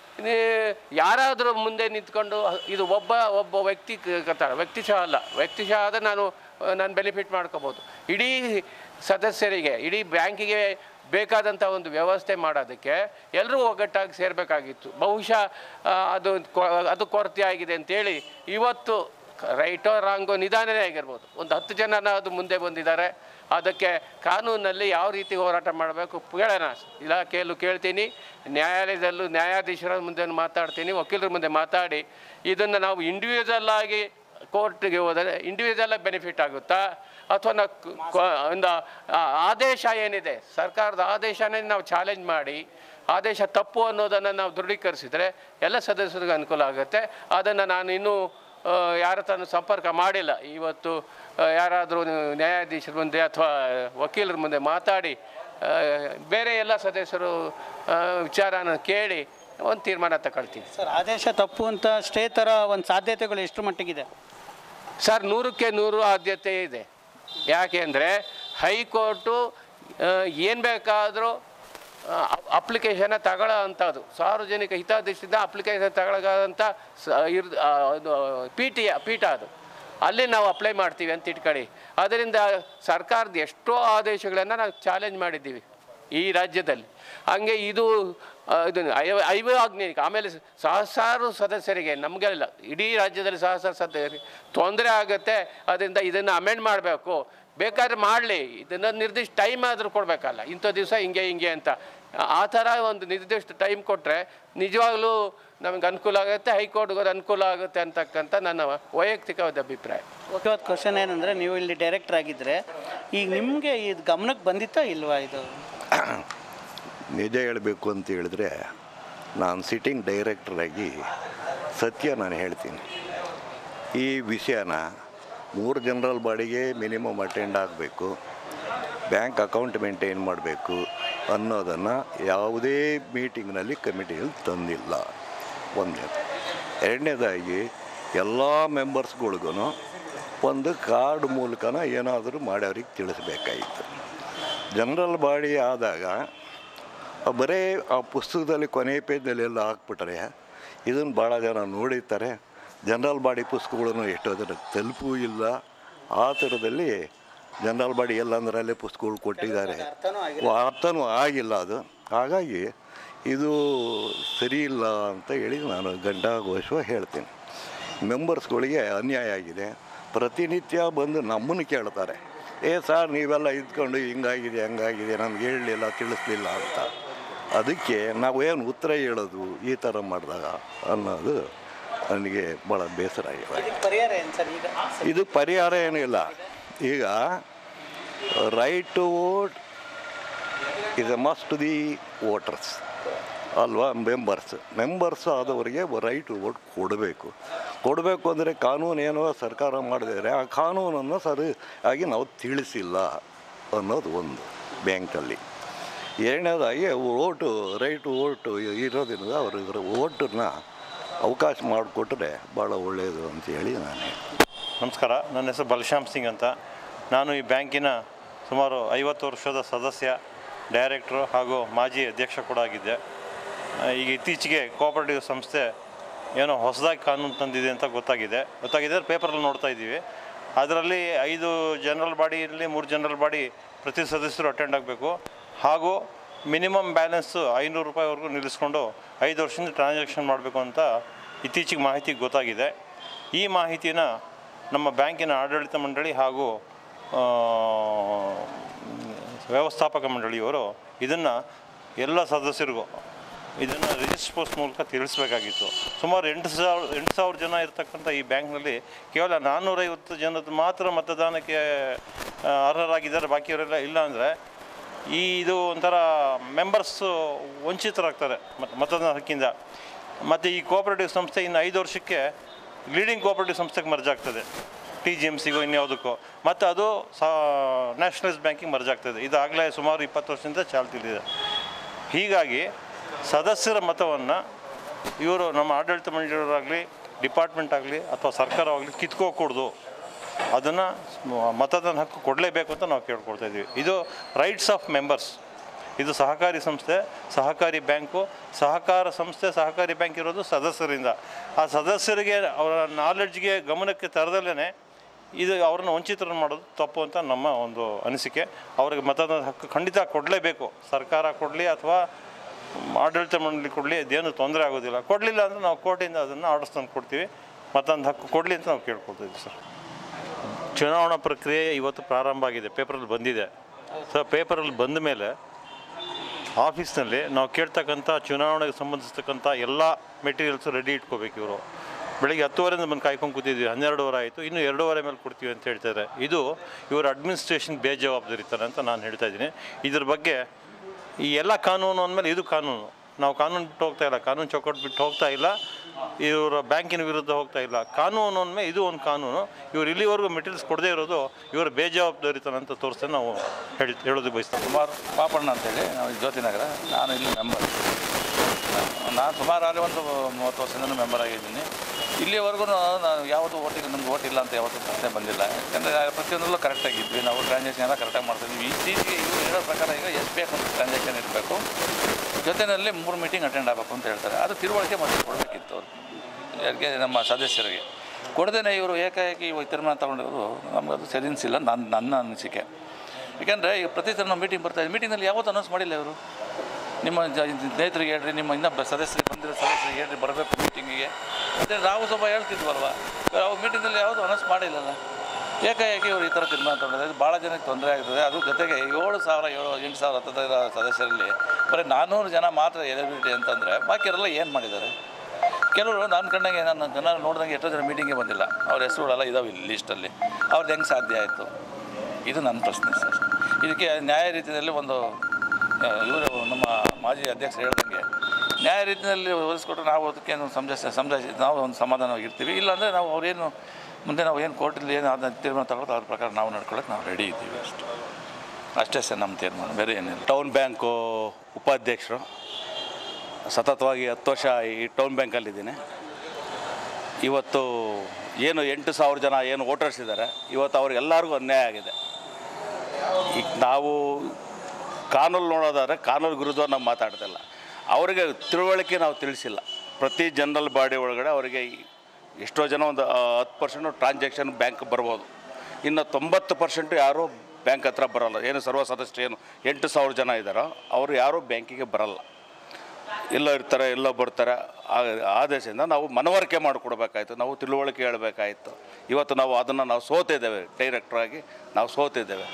ಯಾರಾದರೂ ಮುಂದೆ ನಿಂತ್ಕೊಂಡು ಇದು ಒಬ್ಬ ಒಬ್ಬ ವ್ಯಕ್ತಿ ಕತ್ತಾರ ವ್ಯಕ್ತಿಶಃ ಅಲ್ಲ ವ್ಯಕ್ತಿಶಃ ಆದರೆ ನಾನು ನಾನು ಬೆನಿಫಿಟ್ ಮಾಡ್ಕೋಬೋದು ಇಡೀ ಸದಸ್ಯರಿಗೆ ಇಡೀ ಬ್ಯಾಂಕಿಗೆ ಬೇಕಾದಂಥ ಒಂದು ವ್ಯವಸ್ಥೆ ಮಾಡೋದಕ್ಕೆ ಎಲ್ಲರೂ ಒಗ್ಗಟ್ಟಾಗಿ ಸೇರಬೇಕಾಗಿತ್ತು ಬಹುಶಃ ಆ, ಅದು ಕೊ- ಅದು ಕೊರತೆ ಆಗಿದೆ ಅಂತೇಳಿ ಇವತ್ತು ರೈಟೋ ರಾಂಗೋ ನಿಧಾನನೇ ಆಗಿರ್ಬೋದು ಒಂದು ಹತ್ತು ಜನನ ಅದು ಮುಂದೆ ಬಂದಿದ್ದಾರೆ ಅದಕ್ಕೆ ಕಾನೂನಲ್ಲಿ ಯಾವ ರೀತಿ ಹೋರಾಟ ಮಾಡಬೇಕು ಕೇಳೋಣ ಇಲಾಖೆಯಲ್ಲೂ ಕೇಳ್ತೀನಿ ನ್ಯಾಯಾಲಯದಲ್ಲೂ ನ್ಯಾಯಾಧೀಶರ ಮುಂದೆ ಮಾತಾಡ್ತೀನಿ ವಕೀಲರ ಮುಂದೆ ಮಾತಾಡಿ ಇದನ್ನು ನಾವು ಇಂಡಿವಿಜುವಲ್ ಆಗಿ ಕೋರ್ಟ್ಗೆ ಹೋದರೆ ಇಂಡಿವಿಜುವಲ್ ಬೆನಿಫಿಟ್ ಆಗುತ್ತಾ ಅಥವಾ ನಾವು ಕ- ಕ- ಒಂದು ಆ- ಆದೇಶ ಏನಿದೆ ಸರ್ಕಾರದ ಆದೇಶನೇ ನಾವು ಚಾಲೆಂಜ್ ಮಾಡಿ ಆದೇಶ ತಪ್ಪು ಅನ್ನೋದನ್ನು ನಾವು ದೃಢೀಕರಿಸಿದರೆ ಎಲ್ಲ ಸದಸ್ಯರಿಗೆ ಅನುಕೂಲ ಆಗುತ್ತೆ ಅದನ್ನು ನಾನು ಇನ್ನೂ ಆ, ಯಾರ ತಾನು ಸಂಪರ್ಕ ಮಾಡಿಲ್ಲ ಇವತ್ತು ಯಾರಾದರೂ ನ್ಯಾಯಾಧೀಶರ ಮುಂದೆ ಅಥವಾ ವಕೀಲರ ಮುಂದೆ ಮಾತಾಡಿ ಆ, ಬೇರೆ ಎಲ್ಲ ಸದಸ್ಯರು ಆ, ವಿಚಾರನ ಕೇಳಿ ಒಂದು ತೀರ್ಮಾನ ತಗೊಳ್ತೀನಿ
ಸರ್ ಆದೇಶ ತಪ್ಪು ಅಂತ ಸ್ಟೇ ಥರ ಒಂದು ಸಾಧ್ಯತೆಗಳು ಎಷ್ಟು ಮಟ್ಟಿಗಿದೆ
ಸರ್ ನೂರಕ್ಕೆ ನೂರು ಆದ್ಯತೆ ಇದೆ ಯಾಕೆ ಅಂದರೆ ಹೈಕೋರ್ಟು ಏನು ಬೇಕಾದರೂ ಅಪ್ಲಿಕೇಶನ್ನ ತಗೊಳ್ಳೋ ಅಂಥದ್ದು ಸಾರ್ವಜನಿಕ ಹಿತಾದೃಷ್ಟಿಯಿಂದ ಅಪ್ಲಿಕೇಶನ್ ತಗೊಳ್ಳೋಂಥ ಸ ಇರ್ ಆ, ಅದು ಪೀಠಿಯ ಪೀಠ ಅದು ಅಲ್ಲಿ ನಾವು ಅಪ್ಲೈ ಮಾಡ್ತೀವಿ ಅಂತ ಇಟ್ಕೊಳ್ಳಿ ಅದರಿಂದ ಸರ್ಕಾರದ ಎಷ್ಟೋ ಆದೇಶಗಳನ್ನು ನಾವು ಚಾಲೆಂಜ್ ಮಾಡಿದ್ದೀವಿ ಈ ರಾಜ್ಯದಲ್ಲಿ ಹಂಗೆ ಇದು ಆ, ಇದು ಐವ ಐವಾಗ್ನಿಕ ಆಮೇಲೆ ಸಹಸ್ರಾರು ಸದಸ್ಯರಿಗೆ ನಮಗೆಲ್ಲ ಇಡೀ ರಾಜ್ಯದಲ್ಲಿ ಸಹಸ್ರಾರು ಸದಸ್ಯರಿಗೆ ತೊಂದರೆ ಆಗುತ್ತೆ ಅದರಿಂದ ಇದನ್ನು ಅಮೆಂಡ್ ಮಾಡಬೇಕು ಬೇಕಾದ್ರೆ ಮಾಡಲಿ ಇದನ್ನು ನಿರ್ದಿಷ್ಟ ಟೈಮ್ ಆದರೂ ಕೊಡಬೇಕಲ್ಲ ಇಂಥ ದಿವಸ ಹಿಂಗೆ ಹಿಂಗೆ ಅಂತ ಆ ಥರ ಒಂದು ನಿರ್ದಿಷ್ಟ ಟೈಮ್ ಕೊಟ್ಟರೆ ನಿಜವಾಗ್ಲೂ ನಮಗೆ ಅನುಕೂಲ ಆಗುತ್ತೆ ಹೈಕೋರ್ಟ್ಗೆ ಹೋದ್ರೆ ಅನುಕೂಲ ಆಗುತ್ತೆ ಅಂತಕ್ಕಂಥ ನನ್ನ ವೈಯಕ್ತಿಕವಾದ ಅಭಿಪ್ರಾಯ
ಮುಖ್ಯವಾದ ಕ್ವಶನ್ ಏನಂದರೆ ನೀವು ಇಲ್ಲಿ ಡೈರೆಕ್ಟರ್ ಆಗಿದ್ದರೆ ಈಗ ನಿಮಗೆ ಇದು ಗಮನಕ್ಕೆ ಬಂದಿತ್ತಾ ಇಲ್ವಾ ಇದು
ನಿಜ ಹೇಳಬೇಕು ಅಂತ ಹೇಳಿದ್ರೆ ನಾನು ಸಿಟ್ಟಿಂಗ್ ಡೈರೆಕ್ಟ್ರಾಗಿ ಸತ್ಯ ನಾನು ಹೇಳ್ತೀನಿ ಈ ವಿಷಯನ ಮೂರು ಜನರಲ್ ಬಾಡಿಗೆ ಮಿನಿಮಮ್ ಅಟೆಂಡ್ ಆಗಬೇಕು ಬ್ಯಾಂಕ್ ಅಕೌಂಟ್ ಮೇಂಟೈನ್ ಮಾಡಬೇಕು ಅನ್ನೋದನ್ನು ಯಾವುದೇ ಮೀಟಿಂಗ್ನಲ್ಲಿ ಕಮಿಟಿಯಲ್ಲಿ ತಂದಿಲ್ಲ ಒಂದೇ ಎರಡನೇದಾಗಿ ಎಲ್ಲ ಮೆಂಬರ್ಸ್ಗಳಿಗೂ ಒಂದು ಕಾರ್ಡ್ ಮೂಲಕನ ಏನಾದರೂ ಮಾಡಿ ಅವ್ರಿಗೆ ತಿಳಿಸ್ಬೇಕಾಗಿತ್ತು ಜನರಲ್ ಬಾಡಿ ಆದಾಗ ಬರೀ ಆ ಪುಸ್ತಕದಲ್ಲಿ ಕೊನೆ ಪೇಜ್ನಲ್ಲಿ ಎಲ್ಲ ಹಾಕ್ಬಿಟ್ರೆ ಇದನ್ನು ಭಾಳ ಜನ ನೋಡಿರ್ತಾರೆ ಜನರಲ್ ಬಾಡಿ ಪುಸ್ತಕಗಳನ್ನು ಎಷ್ಟೋ ಜನ ತಲುಪೂ ಇಲ್ಲ ಆ ಥರದಲ್ಲಿ ಜನರಲ್ ಬಾಡಿ ಎಲ್ಲಂದ್ರಲ್ಲೇ ಪುಸ್ತಕಗಳು ಕೊಟ್ಟಿದ್ದಾರೆ ಅರ್ಥನೂ ಆಗಿಲ್ಲ ಅದು ಹಾಗಾಗಿ ಇದು ಸರಿ ಇಲ್ಲ ಅಂತ ಹೇಳಿ ನಾನು ಗಂಟಾಘೋಷವಾಗಿ ಹೇಳ್ತೀನಿ ಮೆಂಬರ್ಸ್ಗಳಿಗೆ ಅನ್ಯಾಯ ಆಗಿದೆ ಪ್ರತಿನಿತ್ಯ ಬಂದು ನಮ್ಮನ್ನು ಕೇಳ್ತಾರೆ ಏ ಸರ್ ನೀವೆಲ್ಲ ಇದ್ಕೊಂಡು ಹಿಂಗಾಗಿದೆ ಹಂಗಾಗಿದೆ ನಮ್ಗೆ ಹೇಳಲಿಲ್ಲ ತಿಳಿಸ್ಲಿಲ್ಲ ಅಂತ ಅದಕ್ಕೆ ನಾವು ಏನು ಉತ್ತರ ಹೇಳೋದು ಈ ಥರ ಮಾಡಿದಾಗ ಅನ್ನೋದು ನನಗೆ ಭಾಳ ಬೇಸರ ಆಗಿದೆ
ಪರಿಹಾರ ಏನು ಸರ್ ಈಗ
ಇದು ಪರಿಹಾರ ಏನಿಲ್ಲ ಈಗ right to vote is a must to the voters ಅಲ್ವಾ ಮೆಂಬರ್ಸ್ ಮೆಂಬರ್ಸ್ ಆದವರಿಗೆ ರೈಟ್ ಟು ವೋಟ್ ಕೊಡಬೇಕು ಕೊಡಬೇಕು ಅಂದರೆ ಕಾನೂನು ಏನೋ ಸರ್ಕಾರ ಮಾಡಿದರೆ ಆ ಕಾನೂನನ್ನು ಸರಿ ಆಗಿ ನಾವು ತಿಳಿಸಿಲ್ಲ ಅನ್ನೋದು ಒಂದು ಬ್ಯಾಂಕಲ್ಲಿ ಎರಡನೇದಾಗಿ ಓಟು ರೈಟ್ ಓಟು ಇರೋದ್ರಿಂದ ಅವ್ರಿಗೆ ಓಟನ್ನ ಅವಕಾಶ ಮಾಡಿಕೊಟ್ರೆ ಭಾಳ ಒಳ್ಳೆಯದು ಅಂತೇಳಿ ನಾನು ಹೇಳ್ತೀನಿ.
ನಮಸ್ಕಾರ ನನ್ನ ಹೆಸರು ಬಲಶ್ಯಾಮ್ ಸಿಂಗ್ ಅಂತ ನಾನು ಈ ಬ್ಯಾಂಕಿನ ಸುಮಾರು ಐವತ್ತು ವರ್ಷದ ಸದಸ್ಯ ಡೈರೆಕ್ಟ್ರು ಹಾಗೂ ಮಾಜಿ ಅಧ್ಯಕ್ಷ ಕೂಡ ಆಗಿದ್ದೆ ಆ, ಈಗ ಇತ್ತೀಚೆಗೆ ಕೋಆಪರೇಟಿವ್ ಸಂಸ್ಥೆ ಏನೋ ಹೊಸದಾಗಿ ಕಾನೂನು ತಂದಿದೆ ಅಂತ ಗೊತ್ತಾಗಿದೆ ಗೊತ್ತಾಗಿದೆ ಪೇಪರಲ್ಲಿ ನೋಡ್ತಾ ಇದ್ದೀವಿ ಅದರಲ್ಲಿ ಐದು ಜನರಲ್ ಬಾಡಿಯಲ್ಲಿ ಮೂರು ಜನರಲ್ ಬಾಡಿ ಪ್ರತಿ ಸದಸ್ಯರು ಅಟೆಂಡ್ ಆಗಬೇಕು ಹಾಗೂ ಮಿನಿಮಮ್ ಬ್ಯಾಲೆನ್ಸು ಐನೂರು ರೂಪಾಯಿವರೆಗೂ ನಿಲ್ಲಿಸ್ಕೊಂಡು ಐದು ವರ್ಷದಿಂದ ಟ್ರಾನ್ಸಾಕ್ಷನ್ ಮಾಡಬೇಕು ಅಂತ ಇತ್ತೀಚೆಗೆ ಮಾಹಿತಿ ಗೊತ್ತಾಗಿದೆ ಈ ಮಾಹಿತಿನ ನಮ್ಮ ಬ್ಯಾಂಕಿನ ಆಡಳಿತ ಮಂಡಳಿ ಹಾಗೂ ಆ, ವ್ಯವಸ್ಥಾಪಕ ಮಂಡಳಿಯವರು ಇದನ್ನು ಎಲ್ಲ ಸದಸ್ಯರಿಗೂ ಇದನ್ನು ರಿಜಿಸ್ಟರ್ ಪೋಸ್ಟ್ ಮೂಲಕ ತಿಳಿಸ್ಬೇಕಾಗಿತ್ತು ಸುಮಾರು ಎಂಟು ಸಾವಿರ ಎಂಟು ಸಾವಿರ ಜನ ಇರ್ತಕ್ಕಂಥ ಈ ಬ್ಯಾಂಕ್ನಲ್ಲಿ ಕೇವಲ ನಾನ್ನೂರೈವತ್ತು ಜನದ ಮಾತ್ರ ಮತದಾನಕ್ಕೆ ಆ, ಅರ್ಹರಾಗಿದ್ದಾರೆ ಬಾಕಿಯವರೆಲ್ಲ ಇಲ್ಲ ಅಂದರೆ ಈ ಇದು ಒಂಥರ ಮೆಂಬರ್ಸು ವಂಚಿತರಾಗ್ತಾರೆ ಮತ್ತು ಮತದಾನ ಹಕ್ಕಿಂದ ಮತ್ತು ಈ ಕೋಆಪರೇಟಿವ್ ಸಂಸ್ಥೆ ಇನ್ನು ಐದು ವರ್ಷಕ್ಕೆ ಲೀಡಿಂಗ್ ಕೋಆಪರೇಟಿವ್ ಸಂಸ್ಥೆಗೆ ಮರ್ಜ್ ಆಗ್ತದೆ ಟಿ ಜಿ ಎಮ್ ಸಿಗೋ ಇನ್ಯಾವುದಕ್ಕೋ ಮತ್ತು ಅದು ಸಾ ನ್ಯಾಷನಲೈಸ್ ಬ್ಯಾಂಕಿಂಗ್ ಮರ್ಜ್ ಆಗ್ತದೆ ಇದಾಗಲೇ ಸುಮಾರು ಇಪ್ಪತ್ತು ವರ್ಷದಿಂದ ಚಾಲ್ತಿಲಿದೆ ಹೀಗಾಗಿ ಸದಸ್ಯರ ಮತವನ್ನು ಇವರು ನಮ್ಮ ಆಡಳಿತ ಮಂಡಳಿಯವರಾಗಲಿ ಡಿಪಾರ್ಟ್ಮೆಂಟ್ ಆಗಲಿ ಅಥವಾ ಸರ್ಕಾರವಾಗಲಿ ಕಿತ್ಕೋಕೂಡ್ದು ಅದನ್ನು ಮತದಾನ ಹಕ್ಕು ಕೊಡಲೇಬೇಕು ಅಂತ ನಾವು ಕೇಳ್ಕೊಳ್ತಾ ಇದ್ದೀವಿ ಇದು ರೈಟ್ಸ್ ಆಫ್ ಮೆಂಬರ್ಸ್ ಇದು ಸಹಕಾರಿ ಸಂಸ್ಥೆ ಸಹಕಾರಿ ಬ್ಯಾಂಕು ಸಹಕಾರ ಸಂಸ್ಥೆ ಸಹಕಾರಿ ಬ್ಯಾಂಕ್ ಇರೋದು ಸದಸ್ಯರಿಂದ ಆ ಸದಸ್ಯರಿಗೆ ಅವರ ನಾಲೆಡ್ಜ್ಗೆ ಗಮನಕ್ಕೆ ತರದಲ್ಲೇ ಇದು ಅವ್ರನ್ನ ವಂಚಿತರನ್ನು ಮಾಡೋದು ತಪ್ಪು ಅಂತ ನಮ್ಮ ಒಂದು ಅನಿಸಿಕೆ ಅವ್ರಿಗೆ ಮತದಾನ ಹಕ್ಕು ಖಂಡಿತ ಕೊಡಲೇಬೇಕು ಸರ್ಕಾರ ಕೊಡಲಿ ಅಥವಾ ಆಡಳಿತ ಮಂಡಳಿ ಕೊಡಲಿ ಅದೇನು ತೊಂದರೆ ಆಗೋದಿಲ್ಲ ಕೊಡಲಿಲ್ಲ ಅಂದರೆ ನಾವು ಕೋರ್ಟಿಂದ ಅದನ್ನು ಆರ್ಡರ್ಸ್ ತಂದು ಕೊಡ್ತೀವಿ ಮತ್ತೊಂದು ಹಕ್ಕು ಕೊಡಲಿ ಅಂತ ನಾವು ಕೇಳ್ಕೊಳ್ತಿದ್ವಿ ಸರ್ ಚುನಾವಣಾ ಪ್ರಕ್ರಿಯೆ ಇವತ್ತು ಪ್ರಾರಂಭ ಆಗಿದೆ ಪೇಪರಲ್ಲಿ ಬಂದಿದೆ ಸೊ ಪೇಪರಲ್ಲಿ ಬಂದ ಮೇಲೆ ಆಫೀಸ್ನಲ್ಲಿ ನಾವು ಕೇಳ್ತಕ್ಕಂಥ ಚುನಾವಣೆಗೆ ಸಂಬಂಧಿಸ್ತಕ್ಕಂಥ ಎಲ್ಲ ಮೆಟೀರಿಯಲ್ಸು ರೆಡಿ ಇಟ್ಕೋಬೇಕು ಇವರು ಬೆಳಿಗ್ಗೆ ಹತ್ತುವರೆಯಿಂದ ಬಂದು ಕಾಯ್ಕೊಂಡು ಕೂತಿದ್ವಿ ಹನ್ನೆರಡುವರೆ ಆಯಿತು ಇನ್ನು ಎರಡೂವರೆ ಮೇಲೆ ಕೊಡ್ತೀವಿ ಅಂತ ಹೇಳ್ತಾರೆ ಇದು ಇವರ ಅಡ್ಮಿನಿಸ್ಟ್ರೇಷನ್ ಬೇಜವಾಬ್ದಾರಿತನ ಅಂತ ನಾನು ಹೇಳ್ತಾ ಇದ್ದೀನಿ ಇದ್ರ ಬಗ್ಗೆ ಈ ಎಲ್ಲ ಕಾನೂನು ಅಂದಮೇಲೆ ಇದು ಕಾನೂನು ನಾವು ಕಾನೂನು ಬಿಟ್ಟು ಹೋಗ್ತಾ ಇಲ್ಲ ಕಾನೂನು ಚೌಕಟ್ಟು ಬಿಟ್ಟು ಹೋಗ್ತಾ ಇಲ್ಲ ಇವರ ಬ್ಯಾಂಕಿನ ವಿರುದ್ಧ ಹೋಗ್ತಾ ಇಲ್ಲ ಕಾನೂನು ಅಂದಮೇಲೆ ಇದು ಒಂದು ಕಾನೂನು ಇವ್ರು ಇಲ್ಲಿವರೆಗೂ ಮೆಟೀರಿಯಲ್ಸ್ ಕೊಡದೇ ಇರೋದು ಇವರ ಬೇಜವಾಬ್ದಾರಿತನ ಅಂತ ತೋರಿಸ್ತೇನೆ ನಾವು ಹೇಳಿ ಹೇಳೋದು ಬಯಸ್ತೀವಿ
ಕುಮಾರ್ ಪಾಪಣ್ಣ ಅಂತೇಳಿ ನಾವು ಜ್ಯೋತಿನಗರ ನಾನು ಇಲ್ಲಿ ಮೆಂಬರ್ ನಾನು ಸುಮಾರು ಅಲ್ಲಿ ಒಂದು ಮೂವತ್ತು ವರ್ಷದಿಂದ ಮೆಂಬರ್ ಆಗಿದ್ದೀನಿ ಇಲ್ಲಿವರೆಗೂ ನಾನು ಯಾವುದು ಓಟಿಗೆ ನಮ್ಗೆ ಓಟ್ ಇಲ್ಲ ಅಂತ ಯಾವತ್ತೂ ಪ್ರಶ್ನೆ ಬಂದಿಲ್ಲ ಯಾಕಂದರೆ ಪ್ರತಿಯೊಂದರಲ್ಲೂ ಕರೆಕ್ಟಾಗಿದ್ವಿ ನಾವು ಟ್ರಾನ್ಸಾಕ್ಷನ್ ಎಲ್ಲ ಕರೆಕ್ಟಾಗಿ ಮಾಡ್ತಿದ್ವಿ ಇತ್ತೀಚೆಗೆ ಇವರು ಹೇಳೋ ಪ್ರಕಾರ ಈಗ ಎಸ್ ಬಿ ಅಂತ ಟ್ರಾನ್ಸಾಕ್ಷನ್ ಇರಬೇಕು ಜೊತೆಯಲ್ಲಿ ಮೂರು ಮೀಟಿಂಗ್ ಅಟೆಂಡ್ ಆಗಬೇಕು ಅಂತ ಹೇಳ್ತಾರೆ ಅದು ತಿಳುವಳಿಕೆ ಮತ್ತೆ ಕೊಡಬೇಕಿತ್ತು ಅವ್ರು ಯಾರಿಗೆ ನಮ್ಮ ಸದಸ್ಯರಿಗೆ ಕೊಡದೇನೆ ಇವರು ಏಕಾಏಕಿ ಇವಾಗ ತೀರ್ಮಾನ ತಗೊಂಡಿರೋದು ನಮಗದು ಸರಿನಿಸಿಲ್ಲ ನನ್ನ ನನ್ನ ಅನಿಸಿಕೆ ಯಾಕೆಂದರೆ ಈಗ ಪ್ರತಿ ಸಲ ನಾವು ಮೀಟಿಂಗ್ ಬರ್ತಾ ಮೀಟಿಂಗಲ್ಲಿ ಯಾವತ್ತೂ ಅನೌನ್ಸ್ ಮಾಡಿಲ್ಲ ಇವರು ನಿಮ್ಮ ಜ- ಸ್ನೇಹಿತರಿಗೆ ಹೇಳ್ರಿ ನಿಮ್ಮ ಇನ್ನೊಬ್ಬ ಸದಸ್ಯರಿಗೆ ಬಂದಿರೋ ಸದಸ್ಯರಿಗೆ ಹೇಳ್ರಿ ಬರಬೇಕು ಮೀಟಿಂಗಿಗೆ ಮತ್ತು ನಾವು ಸ್ವಲ್ಪ ಹೇಳ್ತಿದ್ವಲ್ವ ಅವಾಗ ಮೀಟಿಂಗಲ್ಲಿ ಯಾವುದು ಅನೌನ್ಸ್ ಮಾಡಿಲ್ಲಲ್ಲ ಏಕಾಏಕಿ ಇವರು ಈ ಥರ ತೀರ್ಮಾನ ತಗೊಂಡಿದ್ದಾರೆ ಇದು ಭಾಳ ಜನಕ್ಕೆ ತೊಂದರೆ ಆಗ್ತದೆ ಅದು ಜೊತೆಗೆ ಏಳು ಸಾವಿರ ಏಳು ಎಂಟು ಸಾವಿರ ಹತ್ತದ ಸದಸ್ಯರಲ್ಲಿ ಬರೀ ನಾನ್ನೂರು ಜನ ಮಾತ್ರ ಎಲಿಬಿಲಿಟಿ ಅಂತಂದರೆ ಬಾಕಿಯವರೆಲ್ಲ ಏನು ಮಾಡಿದ್ದಾರೆ ಕೆಲವರು ನಾನು ಕಂಡಂಗೆ ನಾನು ಜನ ನೋಡಿದಂಗೆ ಎಷ್ಟೋ ಜನ ಮೀಟಿಂಗ್ಗೆ ಬಂದಿಲ್ಲ ಅವ್ರ ಹೆಸರುಗಳೆಲ್ಲ ಇದಾವೆ ಇಲ್ಲಿ ಲಿಸ್ಟಲ್ಲಿ ಅವ್ರದ್ದು ಹೆಂಗೆ ಸಾಧ್ಯ ಆಯಿತು ಇದು ನನ್ನ ಪ್ರಶ್ನೆ ಸರ್ ಇದಕ್ಕೆ ನ್ಯಾಯ ರೀತಿಯಲ್ಲಿ ಒಂದು ಇವರು ನಮ್ಮ ಮಾಜಿ ಅಧ್ಯಕ್ಷರು ಹೇಳ್ದಂಗೆ ನ್ಯಾಯ ರೀತಿಯಲ್ಲಿ ಒದಗಿಸ್ಕೊಟ್ರೆ ನಾವು ಅದಕ್ಕೇನು ಸಮಜಾಯಿಸಿ ಸಮಜಾಯಿಸಿ ನಾವು ಒಂದು ಸಮಾಧಾನವಾಗಿರ್ತೀವಿ ಇಲ್ಲಾಂದರೆ ನಾವು ಅವ್ರೇನು ಮುಂದೆ ನಾವು ಏನು ಕೋರ್ಟಲ್ಲಿ ಏನು ಅದನ್ನ ತೀರ್ಮಾನ ತಗೊಳ್ಳೋದು ಅದ್ರ ಪ್ರಕಾರ ನಾವು ನಡ್ಕೊಳ್ಳೋಕೆ ನಾವು ರೆಡಿ ಇದ್ದೀವಿ ಅಷ್ಟೇ ಅಷ್ಟೇ ಸರ್ ನಮ್ಮ ತೀರ್ಮಾನ ಬೇರೆ ಏನಿಲ್ಲ
ಟೌನ್ ಬ್ಯಾಂಕು ಉಪಾಧ್ಯಕ್ಷರು ಸತತವಾಗಿ ಹತ್ತು ವರ್ಷ ಈ ಟೌನ್ ಬ್ಯಾಂಕಲ್ಲಿದ್ದೀನಿ ಇವತ್ತು ಏನು ಎಂಟು ಸಾವಿರ ಜನ ಏನು ವೋಟರ್ಸ್ ಇದ್ದಾರೆ ಇವತ್ತು ಅವ್ರಿಗೆಲ್ಲರಿಗೂ ಅನ್ಯಾಯ ಆಗಿದೆ ಈಗ ನಾವು ಕಾನೂನು ನೋಡೋದಾದ್ರೆ ಕಾನೂನು ವಿರುದ್ಧ ನಾವು ಮಾತಾಡ್ತಿಲ್ಲ ಅವರಿಗೆ ತಿಳುವಳಿಕೆ ನಾವು ತಿಳಿಸಿಲ್ಲ ಪ್ರತಿ ಜನರಲ್ ಬಾಡಿ ಒಳಗಡೆ ಅವರಿಗೆ ಈ- ಎಷ್ಟೋ ಜನ ಒಂದು ಆ, ಹತ್ತು ಪರ್ಸೆಂಟು ಟ್ರಾನ್ಸಾಕ್ಷನ್ ಬ್ಯಾಂಕ್ ಬರ್ಬೋದು ಇನ್ನು ತೊಂಬತ್ತು ಪರ್ಸೆಂಟು ಯಾರೂ ಬ್ಯಾಂಕ್ ಹತ್ರ ಬರೋಲ್ಲ ಏನು ಸರ್ವ ಸದಸ್ಯರು ಏನು ಎಂಟು ಸಾವಿರ ಜನ ಇದ್ದಾರೋ ಅವರು ಯಾರೂ ಬ್ಯಾಂಕಿಗೆ ಬರಲ್ಲ ಎಲ್ಲೋ ಇರ್ತಾರೆ ಎಲ್ಲೋ ಬರ್ತಾರೆ ಆ- ಆದೇಶದಿಂದ ನಾವು ಮನವರಿಕೆ ಮಾಡಿಕೊಡ್ಬೇಕಾಯ್ತು ನಾವು ತಿಳುವಳಿಕೆ ಹೇಳಬೇಕಾಯ್ತು ಇವತ್ತು ನಾವು ಅದನ್ನು ನಾವು ಸೋತಿದ್ದೇವೆ ಡೈರೆಕ್ಟ್ರಾಗಿ ನಾವು ಸೋತಿದ್ದೇವೆ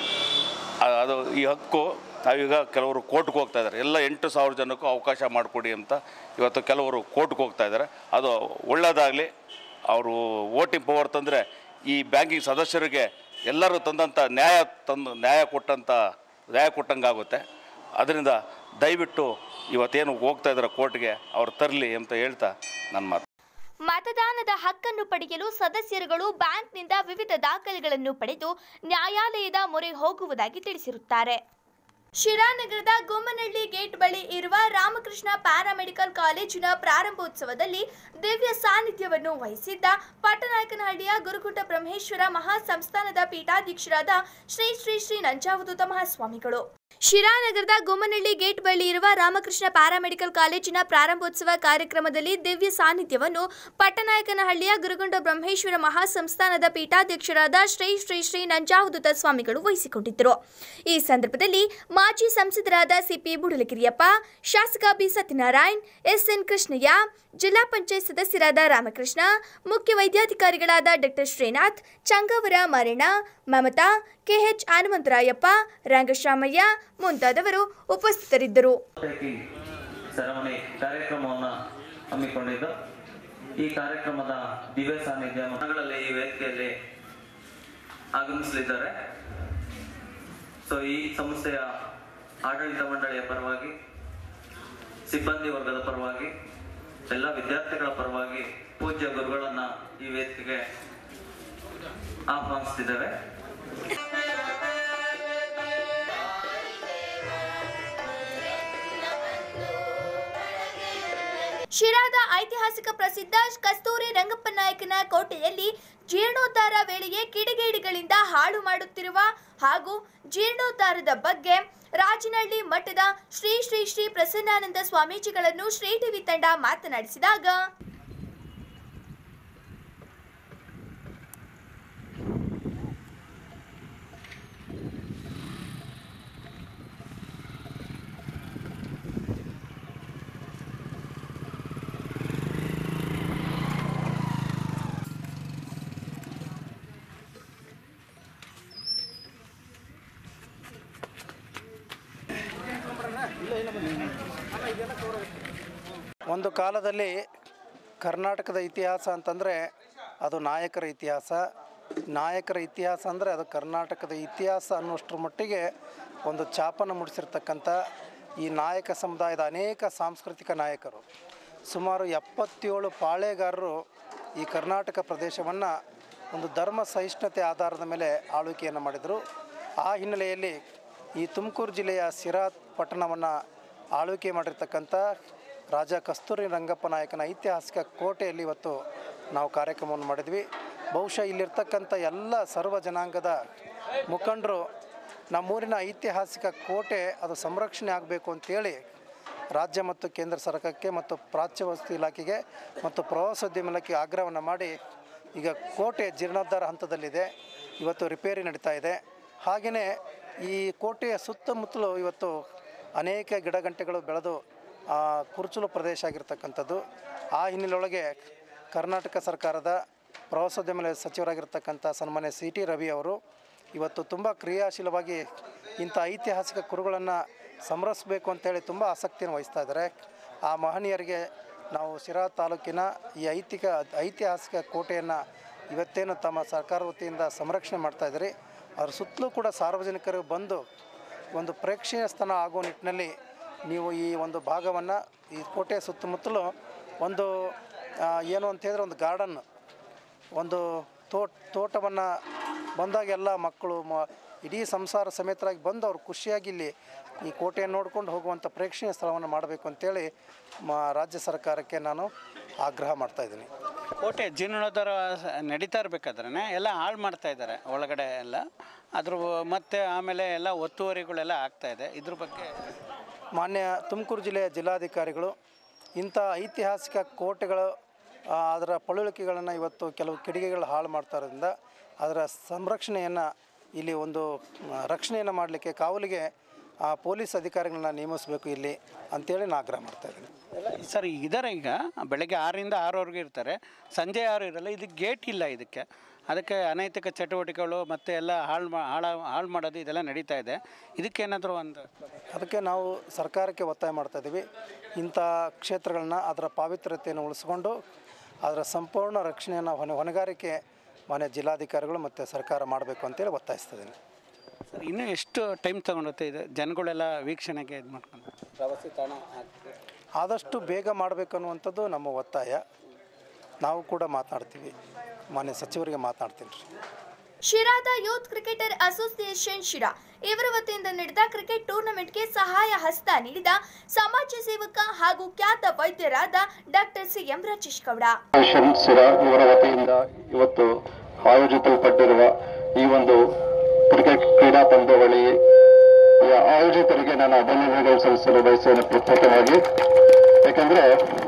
ಆ- ಅದು ಈ ಹಕ್ಕು ನಾವೀಗ ಕೆಲವರು ಕೋರ್ಟ್ಗೆ ಹೋಗ್ತಾ ಇದ್ದಾರೆ ಎಲ್ಲ ಎಂಟು ಸಾವಿರ ಜನಕ್ಕೂ ಅವಕಾಶ ಮಾಡಿಕೊಡಿ ಅಂತ ಇವತ್ತು ಕೆಲವರು ಕೋರ್ಟ್ಗೆ ಹೋಗ್ತಾ ಇದ್ದಾರೆ ಅದು ಒಳ್ಳೆಯದಾಗಲಿ ಅವರು ವೋಟಿಂಗ್ ಪವರ್ ತಂದರೆ ಈ ಬ್ಯಾಂಕಿಂಗ್ ಸದಸ್ಯರಿಗೆ ಎಲ್ಲರೂ ತಂದಂಥ ನ್ಯಾಯ ತಂದು ನ್ಯಾಯ ಕೊಟ್ಟಂಥ ನ್ಯಾಯ ಕೊಟ್ಟಂಗಾಗುತ್ತೆ ಅದರಿಂದ ದಯವಿಟ್ಟು ಇವತ್ತೇನು ಹೋಗ್ತಾ ಇದ್ದಾರೆ ಕೋರ್ಟ್ಗೆ ಅವ್ರು ತರಲಿ ಅಂತ ಹೇಳ್ತಾ ನನ್ನ ಮಾತು
ಮತದಾನದ ಹಕ್ಕನ್ನು ಪಡೆಯಲು ಸದಸ್ಯರುಗಳು ಬ್ಯಾಂಕ್ನಿಂದ ವಿವಿಧ ದಾಖಲೆಗಳನ್ನು ಪಡೆದು ನ್ಯಾಯಾಲಯದ ಮೊರೆ ಹೋಗುವುದಾಗಿ ತಿಳಿಸಿರುತ್ತಾರೆ ಶಿರಾನಗರದ ಗೊಮ್ಮನಹಳ್ಳಿ ಗೇಟ್ ಬಳಿ ಇರುವ ರಾಮಕೃಷ್ಣ ಪ್ಯಾರಾಮೆಡಿಕಲ್ ಕಾಲೇಜಿನ ಪ್ರಾರಂಭೋತ್ಸವದಲ್ಲಿ ದಿವ್ಯ ಸಾನ್ನಿಧ್ಯವನ್ನು ವಹಿಸಿದ್ದ ಪಟ್ಟನಾಯಕನಹಳ್ಳಿಯ ಗುರುಗುಟ ಬ್ರಹ್ಮೇಶ್ವರ ಮಹಾಸಂಸ್ಥಾನದ ಪೀಠಾಧ್ಯಕ್ಷರಾದ ಶ್ರೀ ಶ್ರೀ ಶ್ರೀ ನಂಜಾವಧೂತ ಮಹಾಸ್ವಾಮಿಗಳು ಶಿರಾನಗರದ ಗೊಮ್ಮನಹಳ್ಳಿ ಗೇಟ್ ಬಳಿ ಇರುವ ರಾಮಕೃಷ್ಣ ಪ್ಯಾರಾಮೆಡಿಕಲ್ ಕಾಲೇಜಿನ ಪ್ರಾರಂಭೋತ್ಸವ ಕಾರ್ಯಕ್ರಮದಲ್ಲಿ ದಿವ್ಯ ಸಾನ್ನಿಧ್ಯವನ್ನು ಪಟ್ಟನಾಯಕನಹಳ್ಳಿಯ ಗುರುಗುಂಡ ಬ್ರಹ್ಮೇಶ್ವರ ಮಹಾಸಂಸ್ಥಾನದ ಪೀಠಾಧ್ಯಕ್ಷರಾದ ಶ್ರೀ ಶ್ರೀ ಶ್ರೀ ನಂಜಾವಧೂತ ಸ್ವಾಮಿಗಳು ವಹಿಸಿಕೊಂಡಿದ್ದರು ಈ ಸಂದರ್ಭದಲ್ಲಿ ಮಾಜಿ ಸಂಸದರಾದ ಸಿಪಿ ಬುಡಲಗಿರಿಯಪ್ಪ ಶಾಸಕ ಬಿ ಸತ್ಯನಾರಾಯಣ್ ಎಸ್ಎನ್ ಕೃಷ್ಣಯ್ಯ ಜಿಲ್ಲಾ ಪಂಚಾಯತ್ ಸದಸ್ಯರಾದ ರಾಮಕೃಷ್ಣ ಮುಖ್ಯ ವೈದ್ಯಾಧಿಕಾರಿಗಳಾದ ಡಾಕ್ಟರ್ ಶ್ರೀನಾಥ್ ಚಂಗವರ ಮರಣ ಮಮತಾ ಕೆಎಚ್ ಹನುಮಂತರಾಯಪ್ಪ ರಂಗಶ್ರಾಮಯ್ಯ ಮುಂತಾದವರು ಉಪಸ್ಥಿತರಿದ್ದರು
ಟೇಕಿಂಗ್ ಸೆರೆಮನಿ ಕಾರ್ಯಕ್ರಮವನ್ನು ಹಮ್ಮಿಕೊಂಡಿದ್ದು ಈ ಕಾರ್ಯಕ್ರಮದ ದಿವ್ಯ ಸಾನ್ನಿಧ್ಯ ಮಠಗಳಲ್ಲಿ ಈ ವೇದಿಕೆಯಲ್ಲಿ ಆಗಮಿಸಲಿದ್ದಾರೆ ಸೊ ಈ ಸಂಸ್ಥೆಯ ಆಡಳಿತ ಮಂಡಳಿಯ ಪರವಾಗಿ ಸಿಬ್ಬಂದಿ ವರ್ಗದ ಪರವಾಗಿ ಎಲ್ಲ ವಿದ್ಯಾರ್ಥಿಗಳ ಪರವಾಗಿ ಪೂಜ್ಯ ಗುರುಗಳನ್ನ ಈ ವೇದಿಕೆಗೆ ಆಹ್ವಾನಿಸ್ತಿದ್ದೇವೆ
ಶಿರಾದ ಐತಿಹಾಸಿಕ ಪ್ರಸಿದ್ಧ ಕಸ್ತೂರಿ ರಂಗಪ್ಪ ನಾಯಕನ ಕೋಟೆಯಲ್ಲಿ ಜೀರ್ಣೋದ್ಧಾರ ವೇಳೆಗೆ ಕಿಡಿಗೇಡಿಗಳಿಂದ ಹಾಳು ಮಾಡುತ್ತಿರುವ ಹಾಗೂ ಜೀರ್ಣೋದ್ಧಾರದ ಬಗ್ಗೆ ರಾಜನಹಳ್ಳಿ ಮಠದ ಶ್ರೀ ಶ್ರೀ ಶ್ರೀ ಪ್ರಸನ್ನಾನಂದ ಸ್ವಾಮೀಜಿಗಳನ್ನು ಶ್ರೀ ಟಿವಿ ತಂಡ ಮಾತನಾಡಿಸಿದಾಗ
ಒಂದು ಕಾಲದಲ್ಲಿ ಕರ್ನಾಟಕದ ಇತಿಹಾಸ ಅಂತಂದರೆ ಅದು ನಾಯಕರ ಇತಿಹಾಸ ನಾಯಕರ ಇತಿಹಾಸ ಅಂದರೆ ಅದು ಕರ್ನಾಟಕದ ಇತಿಹಾಸ ಅನ್ನುವಷ್ಟರ ಮಟ್ಟಿಗೆ ಒಂದು ಛಾಪನ್ನು ಮೂಡಿಸಿರ್ತಕ್ಕಂಥ ಈ ನಾಯಕ ಸಮುದಾಯದ ಅನೇಕ ಸಾಂಸ್ಕೃತಿಕ ನಾಯಕರು ಸುಮಾರು ಎಪ್ಪತ್ತೇಳು ಪಾಳೆಗಾರರು ಈ ಕರ್ನಾಟಕ ಪ್ರದೇಶವನ್ನು ಒಂದು ಧರ್ಮ ಸಹಿಷ್ಣುತೆ ಆಧಾರದ ಮೇಲೆ ಆಳ್ವಿಕೆಯನ್ನು ಮಾಡಿದರು ಆ ಹಿನ್ನೆಲೆಯಲ್ಲಿ ಈ ತುಮಕೂರು ಜಿಲ್ಲೆಯ ಸಿರಾ ಪಟ್ಟಣವನ್ನು ಆಳ್ವಿಕೆ ಮಾಡಿರ್ತಕ್ಕಂಥ ರಾಜ ಕಸ್ತೂರಿ ರಂಗಪ್ಪ ನಾಯಕನ ಐತಿಹಾಸಿಕ ಕೋಟೆಯಲ್ಲಿ ಇವತ್ತು ನಾವು ಕಾರ್ಯಕ್ರಮವನ್ನು ಮಾಡಿದ್ವಿ ಬಹುಶಃ ಇಲ್ಲಿರ್ತಕ್ಕಂಥ ಎಲ್ಲ ಸರ್ವ ಜನಾಂಗದ ಮುಖಂಡರು ನಮ್ಮೂರಿನ ಐತಿಹಾಸಿಕ ಕೋಟೆ ಅದು ಸಂರಕ್ಷಣೆ ಆಗಬೇಕು ಅಂತೇಳಿ ರಾಜ್ಯ ಮತ್ತು ಕೇಂದ್ರ ಸರ್ಕಾರಕ್ಕೆ ಮತ್ತು ಪ್ರಾಚ್ಯ ವಸ್ತು ಇಲಾಖೆಗೆ ಮತ್ತು ಪ್ರವಾಸೋದ್ಯಮ ಇಲಾಖೆಗೆ ಆಗ್ರಹವನ್ನು ಮಾಡಿ ಈಗ ಕೋಟೆ ಜೀರ್ಣೋದ್ಧಾರ ಹಂತದಲ್ಲಿದೆ ಇವತ್ತು ರಿಪೇರಿ ನಡೀತಾ ಇದೆ ಹಾಗೆಯೇ ಈ ಕೋಟೆಯ ಸುತ್ತಮುತ್ತಲು ಇವತ್ತು ಅನೇಕ ಗಿಡಗಂಟೆಗಳು ಬೆಳೆದು ಆ, ಕುರುಚಲು ಪ್ರದೇಶ ಆಗಿರ್ತಕ್ಕಂಥದ್ದು ಆ ಹಿನ್ನೆಲೆಯೊಳಗೆ ಕರ್ನಾಟಕ ಸರ್ಕಾರದ ಪ್ರವಾಸೋದ್ಯಮ ಇಲಾಖೆ ಸಚಿವರಾಗಿರ್ತಕ್ಕಂಥ ಸನ್ಮಾನ್ಯ ಸಿ ಟಿ ರವಿ ಅವರು ಇವತ್ತು ತುಂಬ ಕ್ರಿಯಾಶೀಲವಾಗಿ ಇಂಥ ಐತಿಹಾಸಿಕ ಕುರುಗಳನ್ನು ಸಂರಕ್ಷಿಸಬೇಕು ಅಂತೇಳಿ ತುಂಬ ಆಸಕ್ತಿಯನ್ನು ವಹಿಸ್ತಾ ಇದ್ದಾರೆ ಆ ಮಹನೀಯರಿಗೆ ನಾವು ಶಿರಾ ತಾಲೂಕಿನ ಈ ಐತಿಕ ಐತಿಹಾಸಿಕ ಕೋಟೆಯನ್ನು ಇವತ್ತೇನು ತಮ್ಮ ಸರ್ಕಾರ ವತಿಯಿಂದ ಸಂರಕ್ಷಣೆ ಮಾಡ್ತಾ ಇದ್ದಾರೆ ಅದ್ರ ಸುತ್ತಲೂ ಕೂಡ ಸಾರ್ವಜನಿಕರು ಬಂದು ಒಂದು ಪ್ರೇಕ್ಷಣೀಯ ಸ್ಥಾನ ಆಗುವ ನಿಟ್ಟಿನಲ್ಲಿ
ನೀವು ಈ ಒಂದು ಭಾಗವನ್ನು ಈ ಕೋಟೆ ಸುತ್ತಮುತ್ತಲು ಒಂದು ಆ, ಏನು ಅಂತ ಹೇಳಿದ್ರೆ ಒಂದು ಗಾರ್ಡನ್ ಒಂದು ತೋಟ ತೋಟವನ್ನು ಬಂದಾಗ ಎಲ್ಲ ಮಕ್ಕಳು ಮ ಇಡೀ ಸಂಸಾರ ಸಮೇತರಾಗಿ ಬಂದು ಅವ್ರು ಖುಷಿಯಾಗಿ ಇಲ್ಲಿ ಈ ಕೋಟೆಯನ್ನು ನೋಡ್ಕೊಂಡು ಹೋಗುವಂಥ ಪ್ರೇಕ್ಷಣೀಯ ಸ್ಥಳವನ್ನು ಮಾಡಬೇಕು ಅಂತೇಳಿ ಮ ರಾಜ್ಯ ಸರ್ಕಾರಕ್ಕೆ ನಾನು ಆಗ್ರಹ ಮಾಡ್ತಾಯಿದ್ದೀನಿ
ಕೋಟೆ ಜೀರ್ಣೋದ್ಧಾರ ಸ- ನಡೀತಾ ಇರಬೇಕಾದ್ರೆ ಎಲ್ಲ ಹಾಳು ಮಾಡ್ತಾ ಇದ್ದಾರೆ ಒಳಗಡೆ ಎಲ್ಲ ಅದ್ರ ಮತ್ತೆ ಆಮೇಲೆ ಎಲ್ಲ ಒತ್ತುವರಿಗಳೆಲ್ಲ ಆಗ್ತಾ ಇದೆ ಇದ್ರ ಬಗ್ಗೆ
ಮಾನ್ಯ ತುಮಕೂರು ಜಿಲ್ಲೆಯ ಜಿಲ್ಲಾಧಿಕಾರಿಗಳು ಇಂಥ ಐತಿಹಾಸಿಕ ಕೋಟೆಗಳು ಆ, ಅದರ ಪಳುವಳಿಕೆಗಳನ್ನು ಇವತ್ತು ಕೆಲವು ಕಿಡಿಗೆಗಳು ಹಾಳು ಮಾಡ್ತಾ ಇರೋದ್ರಿಂದ ಅದರ ಸಂರಕ್ಷಣೆಯನ್ನು ಇಲ್ಲಿ ಒಂದು ಆ, ರಕ್ಷಣೆಯನ್ನು ಮಾಡಲಿಕ್ಕೆ ಕಾವಲಿಗೆ ಆ, ಪೊಲೀಸ್ ಅಧಿಕಾರಿಗಳನ್ನ ನೇಮಿಸಬೇಕು ಇಲ್ಲಿ ಅಂತೇಳಿ ನಾನು ಆಗ್ರಹ ಮಾಡ್ತಾಯಿದ್ದೀನಿ
ಸರ್ ಇದ್ದಾರೆ ಈಗ ಬೆಳಗ್ಗೆ ಆರರಿಂದ ಆರವರೆಗೆ ಇರ್ತಾರೆ ಸಂಜೆ ಆರು ಇರಲ್ಲ ಇದಕ್ಕೆ ಗೇಟ್ ಇಲ್ಲ ಇದಕ್ಕೆ ಅದಕ್ಕೆ ಅನೈತಿಕ ಚಟುವಟಿಕೆಗಳು ಮತ್ತು ಎಲ್ಲ ಹಾಳು ಮಾ ಹಾಳ ಹಾಳು ಮಾಡೋದು ಇದೆಲ್ಲ ನಡೀತಾ ಇದೆ ಇದಕ್ಕೇನಾದರೂ ಒಂದು
ಅದಕ್ಕೆ ನಾವು ಸರ್ಕಾರಕ್ಕೆ ಒತ್ತಾಯ ಮಾಡ್ತಾ ಇದ್ದೀವಿ ಇಂಥ ಕ್ಷೇತ್ರಗಳನ್ನ ಅದರ ಪಾವಿತ್ರ್ಯತೆಯನ್ನು ಉಳಿಸ್ಕೊಂಡು ಅದರ ಸಂಪೂರ್ಣ ರಕ್ಷಣೆಯನ್ನು ಹೊಣೆ ಹೊಣೆಗಾರಿಕೆ ಮಾನ್ಯ ಜಿಲ್ಲಾಧಿಕಾರಿಗಳು ಮತ್ತು ಸರ್ಕಾರ ಮಾಡಬೇಕು ಅಂತೇಳಿ ಒತ್ತಾಯಿಸ್ತಾ ಇದ್ದೀನಿ
ಸರ್ ಇನ್ನೂ ಎಷ್ಟು ಟೈಮ್ ತಗೊಂಡುತ್ತೆ ಇದು ಜನಗಳೆಲ್ಲ ವೀಕ್ಷಣೆಗೆ ಇದು ಮಾಡ್ಕೊಂಡು ಪ್ರವಾಸಿ ತಾಣ ಆಗ್ತದೆ
ಆದಷ್ಟು ಬೇಗ ಮಾಡಬೇಕು ಅನ್ನುವಂಥದ್ದು ನಮ್ಮ ಒತ್ತಾಯ ನಾವು ಕೂಡ ಮಾತನಾಡ್ತೀವಿ ಮಾನ್ಯ ಸಚಿವರಿಗೆ ಮಾತನಾಡ್ತೀನಿ ರೀ
ಶಿರಾದ ಯೂತ್ ಕ್ರಿಕೆಟರ್ ಅಸೋಸಿಯೇಷನ್ ಶಿರಾ ಇವರ ವತಿಯಿಂದ ನಡೆದ ಕ್ರಿಕೆಟ್ ಟೂರ್ನಮೆಂಟ್ಗೆ ಸಹಾಯ ಹಸ್ತ ನೀಡಿದ ಸಮಾಜ ಸೇವಕ ಹಾಗೂ ಖ್ಯಾತ ವೈದ್ಯರಾದ doctor C M Rajesh Gowda
foundation Sira ಇವರ ವತಿಯಿಂದ ಇವತ್ತು ಆಯೋಜಿಸಲ್ಪಟ್ಟಿರುವ ಈ ಒಂದು ಕ್ರಿಕೆಟ್ ಕ್ರೀಡಾ ಪಂದ್ಯಾವಳಿ ಈ ಆಯೋಜಿತರಿಗೆ ನಾನು ಅಭಿನಂದನೆಗಳು ಸಲ್ಲಿಸಲು ಬಯಸುತ್ತೇನೆ ಪ್ರತ್ಯೇಕವಾಗಿ ಯಾಕಂದ್ರೆ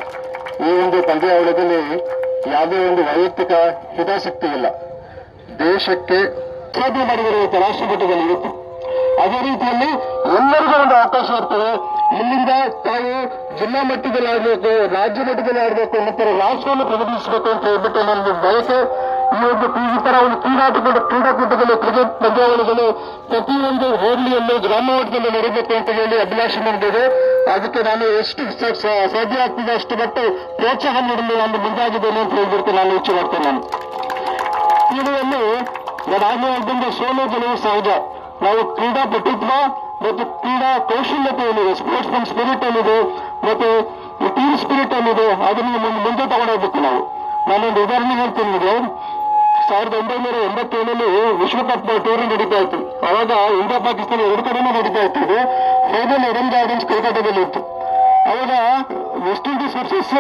ಈ ಒಂದು ಪಂದ್ಯಾವಳಿಯಲ್ಲಿ ಯಾವುದೇ ಒಂದು ವೈಯಕ್ತಿಕ ಹಿತಾಸಕ್ತಿ ಇಲ್ಲ ದೇಶಕ್ಕೆ ಸಾಧನೆ ಮಾಡಿದಿರುವಂಥ ರಾಷ್ಟ್ರ ಮಟ್ಟದಲ್ಲಿ ಇವತ್ತು ಅದೇ ರೀತಿಯಲ್ಲಿ ಎಲ್ಲರಿಗೂ ಒಂದು ಅವಕಾಶ ಇರ್ತದೆ ಇಲ್ಲಿಂದ ತಾವು ಜಿಲ್ಲಾ ಮಟ್ಟದಲ್ಲಿ ಆಡಬೇಕು ರಾಜ್ಯ ಮಟ್ಟದಲ್ಲಿ ಆಡಬೇಕು ನಂತರ ರಾಷ್ಟ್ರವನ್ನು ಪ್ರತಿನಿಧಿಸಬೇಕು ಅಂತ ಹೇಳ್ಬಿಟ್ಟು ನನ್ನ ಬಯಕೆ ಈ ಒಂದು ಈ ತರ ಒಂದು ಕ್ರೀಡಾಟದ ಕ್ರೀಡಾಕೂಟದಲ್ಲಿ ಕ್ರಿಕೆಟ್ ಪಂದ್ಯಾವಳಿಗಳು ಪ್ರತಿಯೊಂದು ಹೋಬಳಿಯಲ್ಲೂ ಗ್ರಾಮ ಮಟ್ಟದಲ್ಲಿ ನಡೀಬೇಕು ಅಂತ ಹೇಳಿ ಅಭಿಲಾಷೆ ಮಾಡಿದೆ ಅದಕ್ಕೆ ನಾನು ಎಷ್ಟು ಸ- ಸ- ಸಾಧ್ಯ ಆಗ್ತದೆ ಅಷ್ಟು ಮಟ್ಟು ಪ್ರೋತ್ಸಾಹ ನೀಡಲು ನಾನು ಮುಂದಾಗಿದ್ದೇನೆ ಅಂತ ಹೇಳ್ಬಿಟ್ಟು ನಾನು ಇಚ್ಛೆ ಮಾಡ್ತೇನೆ ನಾನು ಕ್ರೀಡೆಯಲ್ಲಿ ನಾನು ಆಗಲೇ ಹೇಳ್ದಂಗೆ ಸೋಲು ಗೆಲುವು ಸಹಜ ನಾವು ಕ್ರೀಡಾ ಪಟುತ್ವ ಮತ್ತು ಕ್ರೀಡಾ ಕೌಶಲ್ಯತೆ ಏನಿದೆ ಸ್ಪೋರ್ಟ್ಸ್ ಮನ್ ಸ್ಪಿರಿಟ್ ಏನಿದೆ ಮತ್ತು ಟೀಮ್ ಸ್ಪಿರಿಟ್ ಏನಿದೆ ಅದನ್ನು ಮುಂದೆ ಮುಂದೆ ತಗೊಂಡೋಗ್ಬೇಕು ನಾವು ನಾನೊಂದು ಉದಾಹರಣೆ ಹೇಳ್ತೀನಿ ನಿಮಗೆ ಸಾವಿರದ ಒಂಬೈನೂರ ಎಂಬತ್ತೇಳರಲ್ಲಿ ವಿಶ್ವಕಪ್ ಟೂರ್ ನಡೀತಾ ಇತ್ತು ಅವಾಗ ಇಂಡಿಯಾ ಪಾಕಿಸ್ತಾನ ಎರಡು ಕಡೆನೂ ನಡೀತಾ ಇತ್ತು ಇದು ಫೈನಲ್ ಎಡನ್ ಗಾರ್ಡನ್ಸ್ ಕೋಲ್ಕತ್ತಾದಲ್ಲಿ ಇತ್ತು ಅವಾಗ West Indies versus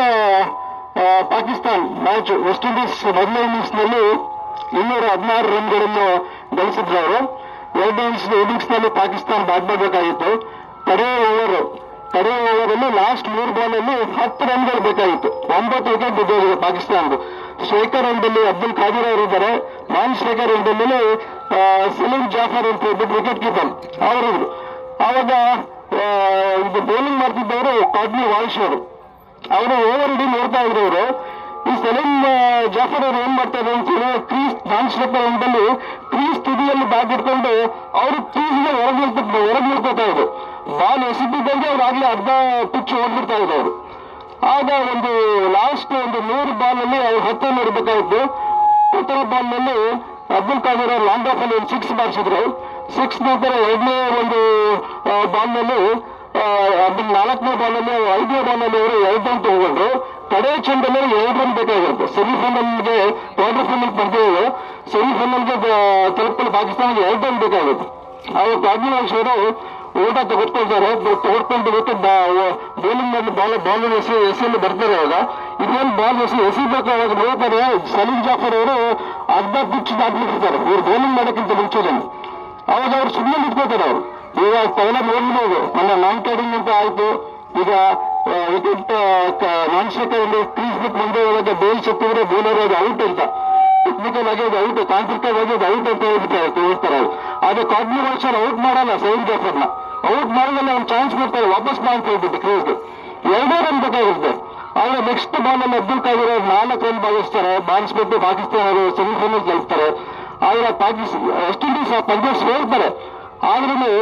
Pakistan match West Indies ಮೊದಲ ಇನ್ನಿಂಗ್ಸ್ ನಲ್ಲಿ ಇನ್ನೂರ ಹದಿನಾರು ರನ್ಗಳನ್ನು ಗಳಿಸಿದ್ರು ಅವರು ಎರಡು ಇನ್ನಿಂಗ್ಸ್ ನಲ್ಲಿ ಪಾಕಿಸ್ತಾನ ಬ್ಯಾಟ್ ಮಾಡಬೇಕಾಗಿತ್ತು ಕಡೆಯ ಓವರ್ ಕಡೆಯ ಓವರಲ್ಲಿ ಲಾಸ್ಟ್ ಮೂರು ಬಾಲ್ ಅಲ್ಲಿ ಹತ್ತು ರನ್ಗಳು ಬೇಕಾಗಿತ್ತು ಒಂಬತ್ತು ವಿಕೆಟ್ ಬಿದ್ದೋಗಿದೆ ಪಾಕಿಸ್ತಾನದ್ದು ಸ್ಟ್ರೈಕರ್ ಅಂಡಲ್ಲಿ ಅಬ್ದುಲ್ ಖಾದಿರ್ ಅವರು ಇದ್ದಾರೆ ನಾನ್ ಸ್ಟ್ರೈಕರ್ ಅಂಡಲ್ಲಿ ಸಲೀಂ ಜಾಫರ್ ಅಂತ ಹೇಳ್ಬಿಟ್ಟು ವಿಕೆಟ್ ಕೀಪರ್ ಅವರಿದ್ರು ಆವಾಗ ಆ, ಇದು ಬೌಲಿಂಗ್ ಮಾಡ್ತಿದ್ದವರು ಕಾಡ್ನಿ ವಾಲ್ಶ್ ಅವರು ಅವರು ಓವರ್ ಇಡೀ ನೋಡ್ತಾ ಇದ್ರು ಅವರು ಈ ಸಲೀಂ ಆ, ಜಾಫರ್ ಅವರು ಏನ್ ಮಾಡ್ತಾರೆ ಅಂತ ಹೇಳಿ ಕ್ರೀಸ್ ನಾನ್ ಸ್ಟ್ರೈಕರ್ ಅಂಡಲ್ಲಿ ಕ್ರೀಸ್ ತುದಿಯಲ್ಲಿ ಬ್ಯಾಟ್ ಇಟ್ಕೊಂಡು ಅವರು ಕ್ರೀಸ್ಗೆ ಹೊರಗೆ ಹೊರಗೆ ನಿಲ್ಕೋತಾ ಇದ್ರು ಬಾಲ್ ಎಸೆದಿದ್ದಂಗೆ ಅವ್ರು ಆಗ್ಲೇ ಅರ್ಧ ಪಿಚ್ ಓಡ್ಬಿಡ್ತಾ ಇದ್ರು ಅವರು ಆಗ ಒಂದು ಲಾಸ್ಟ್ ಒಂದು ನೂರು ಬಾಲ್ ಅಲ್ಲಿ ಅವ್ರು ಹತ್ತು ರನ್ ಇರಬೇಕಾಗಿತ್ತು ಉತ್ತರ ಬಾಲ್ ನಲ್ಲಿ ಅಬ್ದುಲ್ ಕಾದರ್ ಅವರು ಲಾಂಗ್ ಆಫ್ ಅಲ್ಲಿ ಒಂದು ಸಿಕ್ಸ್ ಬಾರಿಸಿದ್ರು ಸಿಕ್ಸ್ ನಂತರ ಎರಡನೇ ಒಂದು ಬಾಲ್ ನಲ್ಲಿ ಅದ್ರ ನಾಲ್ಕನೇ ಬಾಲ್ ಅಲ್ಲಿ ಐದನೇ ಬಾಲ್ ಅಲ್ಲಿ ಅವರು ಎರಡು ರನ್ ತಗೊಂಡ್ರು ಕಡೆ ಚೆಂಡಲ್ಲಿ ಎರಡು ರನ್ ಬೇಕಾಗಿರುತ್ತೆ ಸೆಮಿಫೈನಲ್ಗೆ ಕ್ವಾರ್ಟರ್ ಫೈನಲ್ ಪಂದ್ಯಗಳು ಸೆಮಿಫೈನಲ್ಗೆ ತಲುಪಲು ಪಾಕಿಸ್ತಾನಕ್ಕೆ ಎರಡು ರನ್ ಬೇಕಾಗುತ್ತೆ ಅವರು ಕಾಗ್ನಿವಾಲ್ಸ್ ಅವರು ಓಟ ತೆಗೆದುಕೊಳ್ತಾರೆ ತೆಗೆದುಕೊಂಡು ಬಿಟ್ಟು ಬೌಲಿಂಗ್ ಮಾಡಿ ಬಾಲ್ ಬಾಲ್ ಎಸಿ ಎಸಿಯಲ್ಲಿ ಬರ್ತಾರೆ ಅವಾಗ ಇನ್ನೊಂದು ಬಾಲ್ ಎಸಿ ಎಸಿಬೇಕು ಅವಾಗ ನೋಡ್ತಾರೆ ಸಲೀಂ ಜಾಫರ್ ಅವರು ಅರ್ಧ ಪಿಚ್ ದಾಟ್ಬಿಟ್ಟಿರ್ತಾರೆ ಇವ್ರು ಬೌಲಿಂಗ್ ಮಾಡೋಕ್ಕಿಂತ ಮುಂಚೆದಲ್ಲಿ ಅವಾಗ ಅವ್ರು ಸುಮ್ಮನೆ ನಿಂತ್ಕೋತಾರೆ ಅವರು ಈಗ ಪೈಲ ನೋಡ್ಬೋದು ನನ್ನ ನಾನ್ ಕ್ಯಾಡಿಂಗ್ ಅಂತ ಆಯ್ತು ಈಗ ವಿಕೆಟ್ ನಾನ್ ಸ್ಟ್ರೈಕರ್ ಕ್ರೀಸ್ ಬಿಟ್ಟು ಮುಂದೆ ಹೋದಾಗ ಬೇಲ್ ಸತ್ತಿದ್ರೆ ಬೌಲರ್ ಅದು ಔಟ್ ಅಂತ ಟೆಕ್ನಿಕಲ್ ಆಗಿ ಅದು ಔಟ್ ತಾಂತ್ರಿಕವಾಗಿ ಅದು ಔಟ್ ಅಂತ ಹೇಳ್ಬಿಟ್ಟು ಹೇಳ್ತಾರೆ ಅವ್ರು. ಆದ್ರೆ ಕಾಗ್ನಿ ವರ್ಷ ಔಟ್ ಮಾಡಲ್ಲ ಸೈನ್ ಜಾಫರ್ನ ಔಟ್ ಮಾಡಿದ್ರೆ ಒಂದು ಚಾನ್ಸ್ ಕೊಡ್ತಾರೆ ವಾಪಸ್ ಬಾ ಅಂತ ಹೇಳ್ಬಿಟ್ಟು ಕ್ರೀಸ್ಗೆ ಎರಡೇ ರನ್ ಬೇಕಾಗಿರುತ್ತೆ ಆದ್ರೆ ನೆಕ್ಸ್ಟ್ ಬಾಲ್ ಅಲ್ಲಿ ಅಬ್ದುಲ್ ಕಾದಿರ್ ಅವ್ರು ನಾಲ್ಕು ರನ್ ಭಾಗಿಸ್ತಾರೆ ಬಾರಿಸ್ಬಿಟ್ಟು ಪಾಕಿಸ್ತಾನ ಅವರು ಸೆಮಿಫೈನಲ್ ಗೆಲ್ತಾರೆ ಆದ್ರೆ ಪಾಕಿಸ್ತಾನ ವೆಸ್ಟ್ ಇಂಡೀಸ್ ಪಂಜಾಬ್ ಸೋಲ್ತಾರೆ ಆದ್ರೂ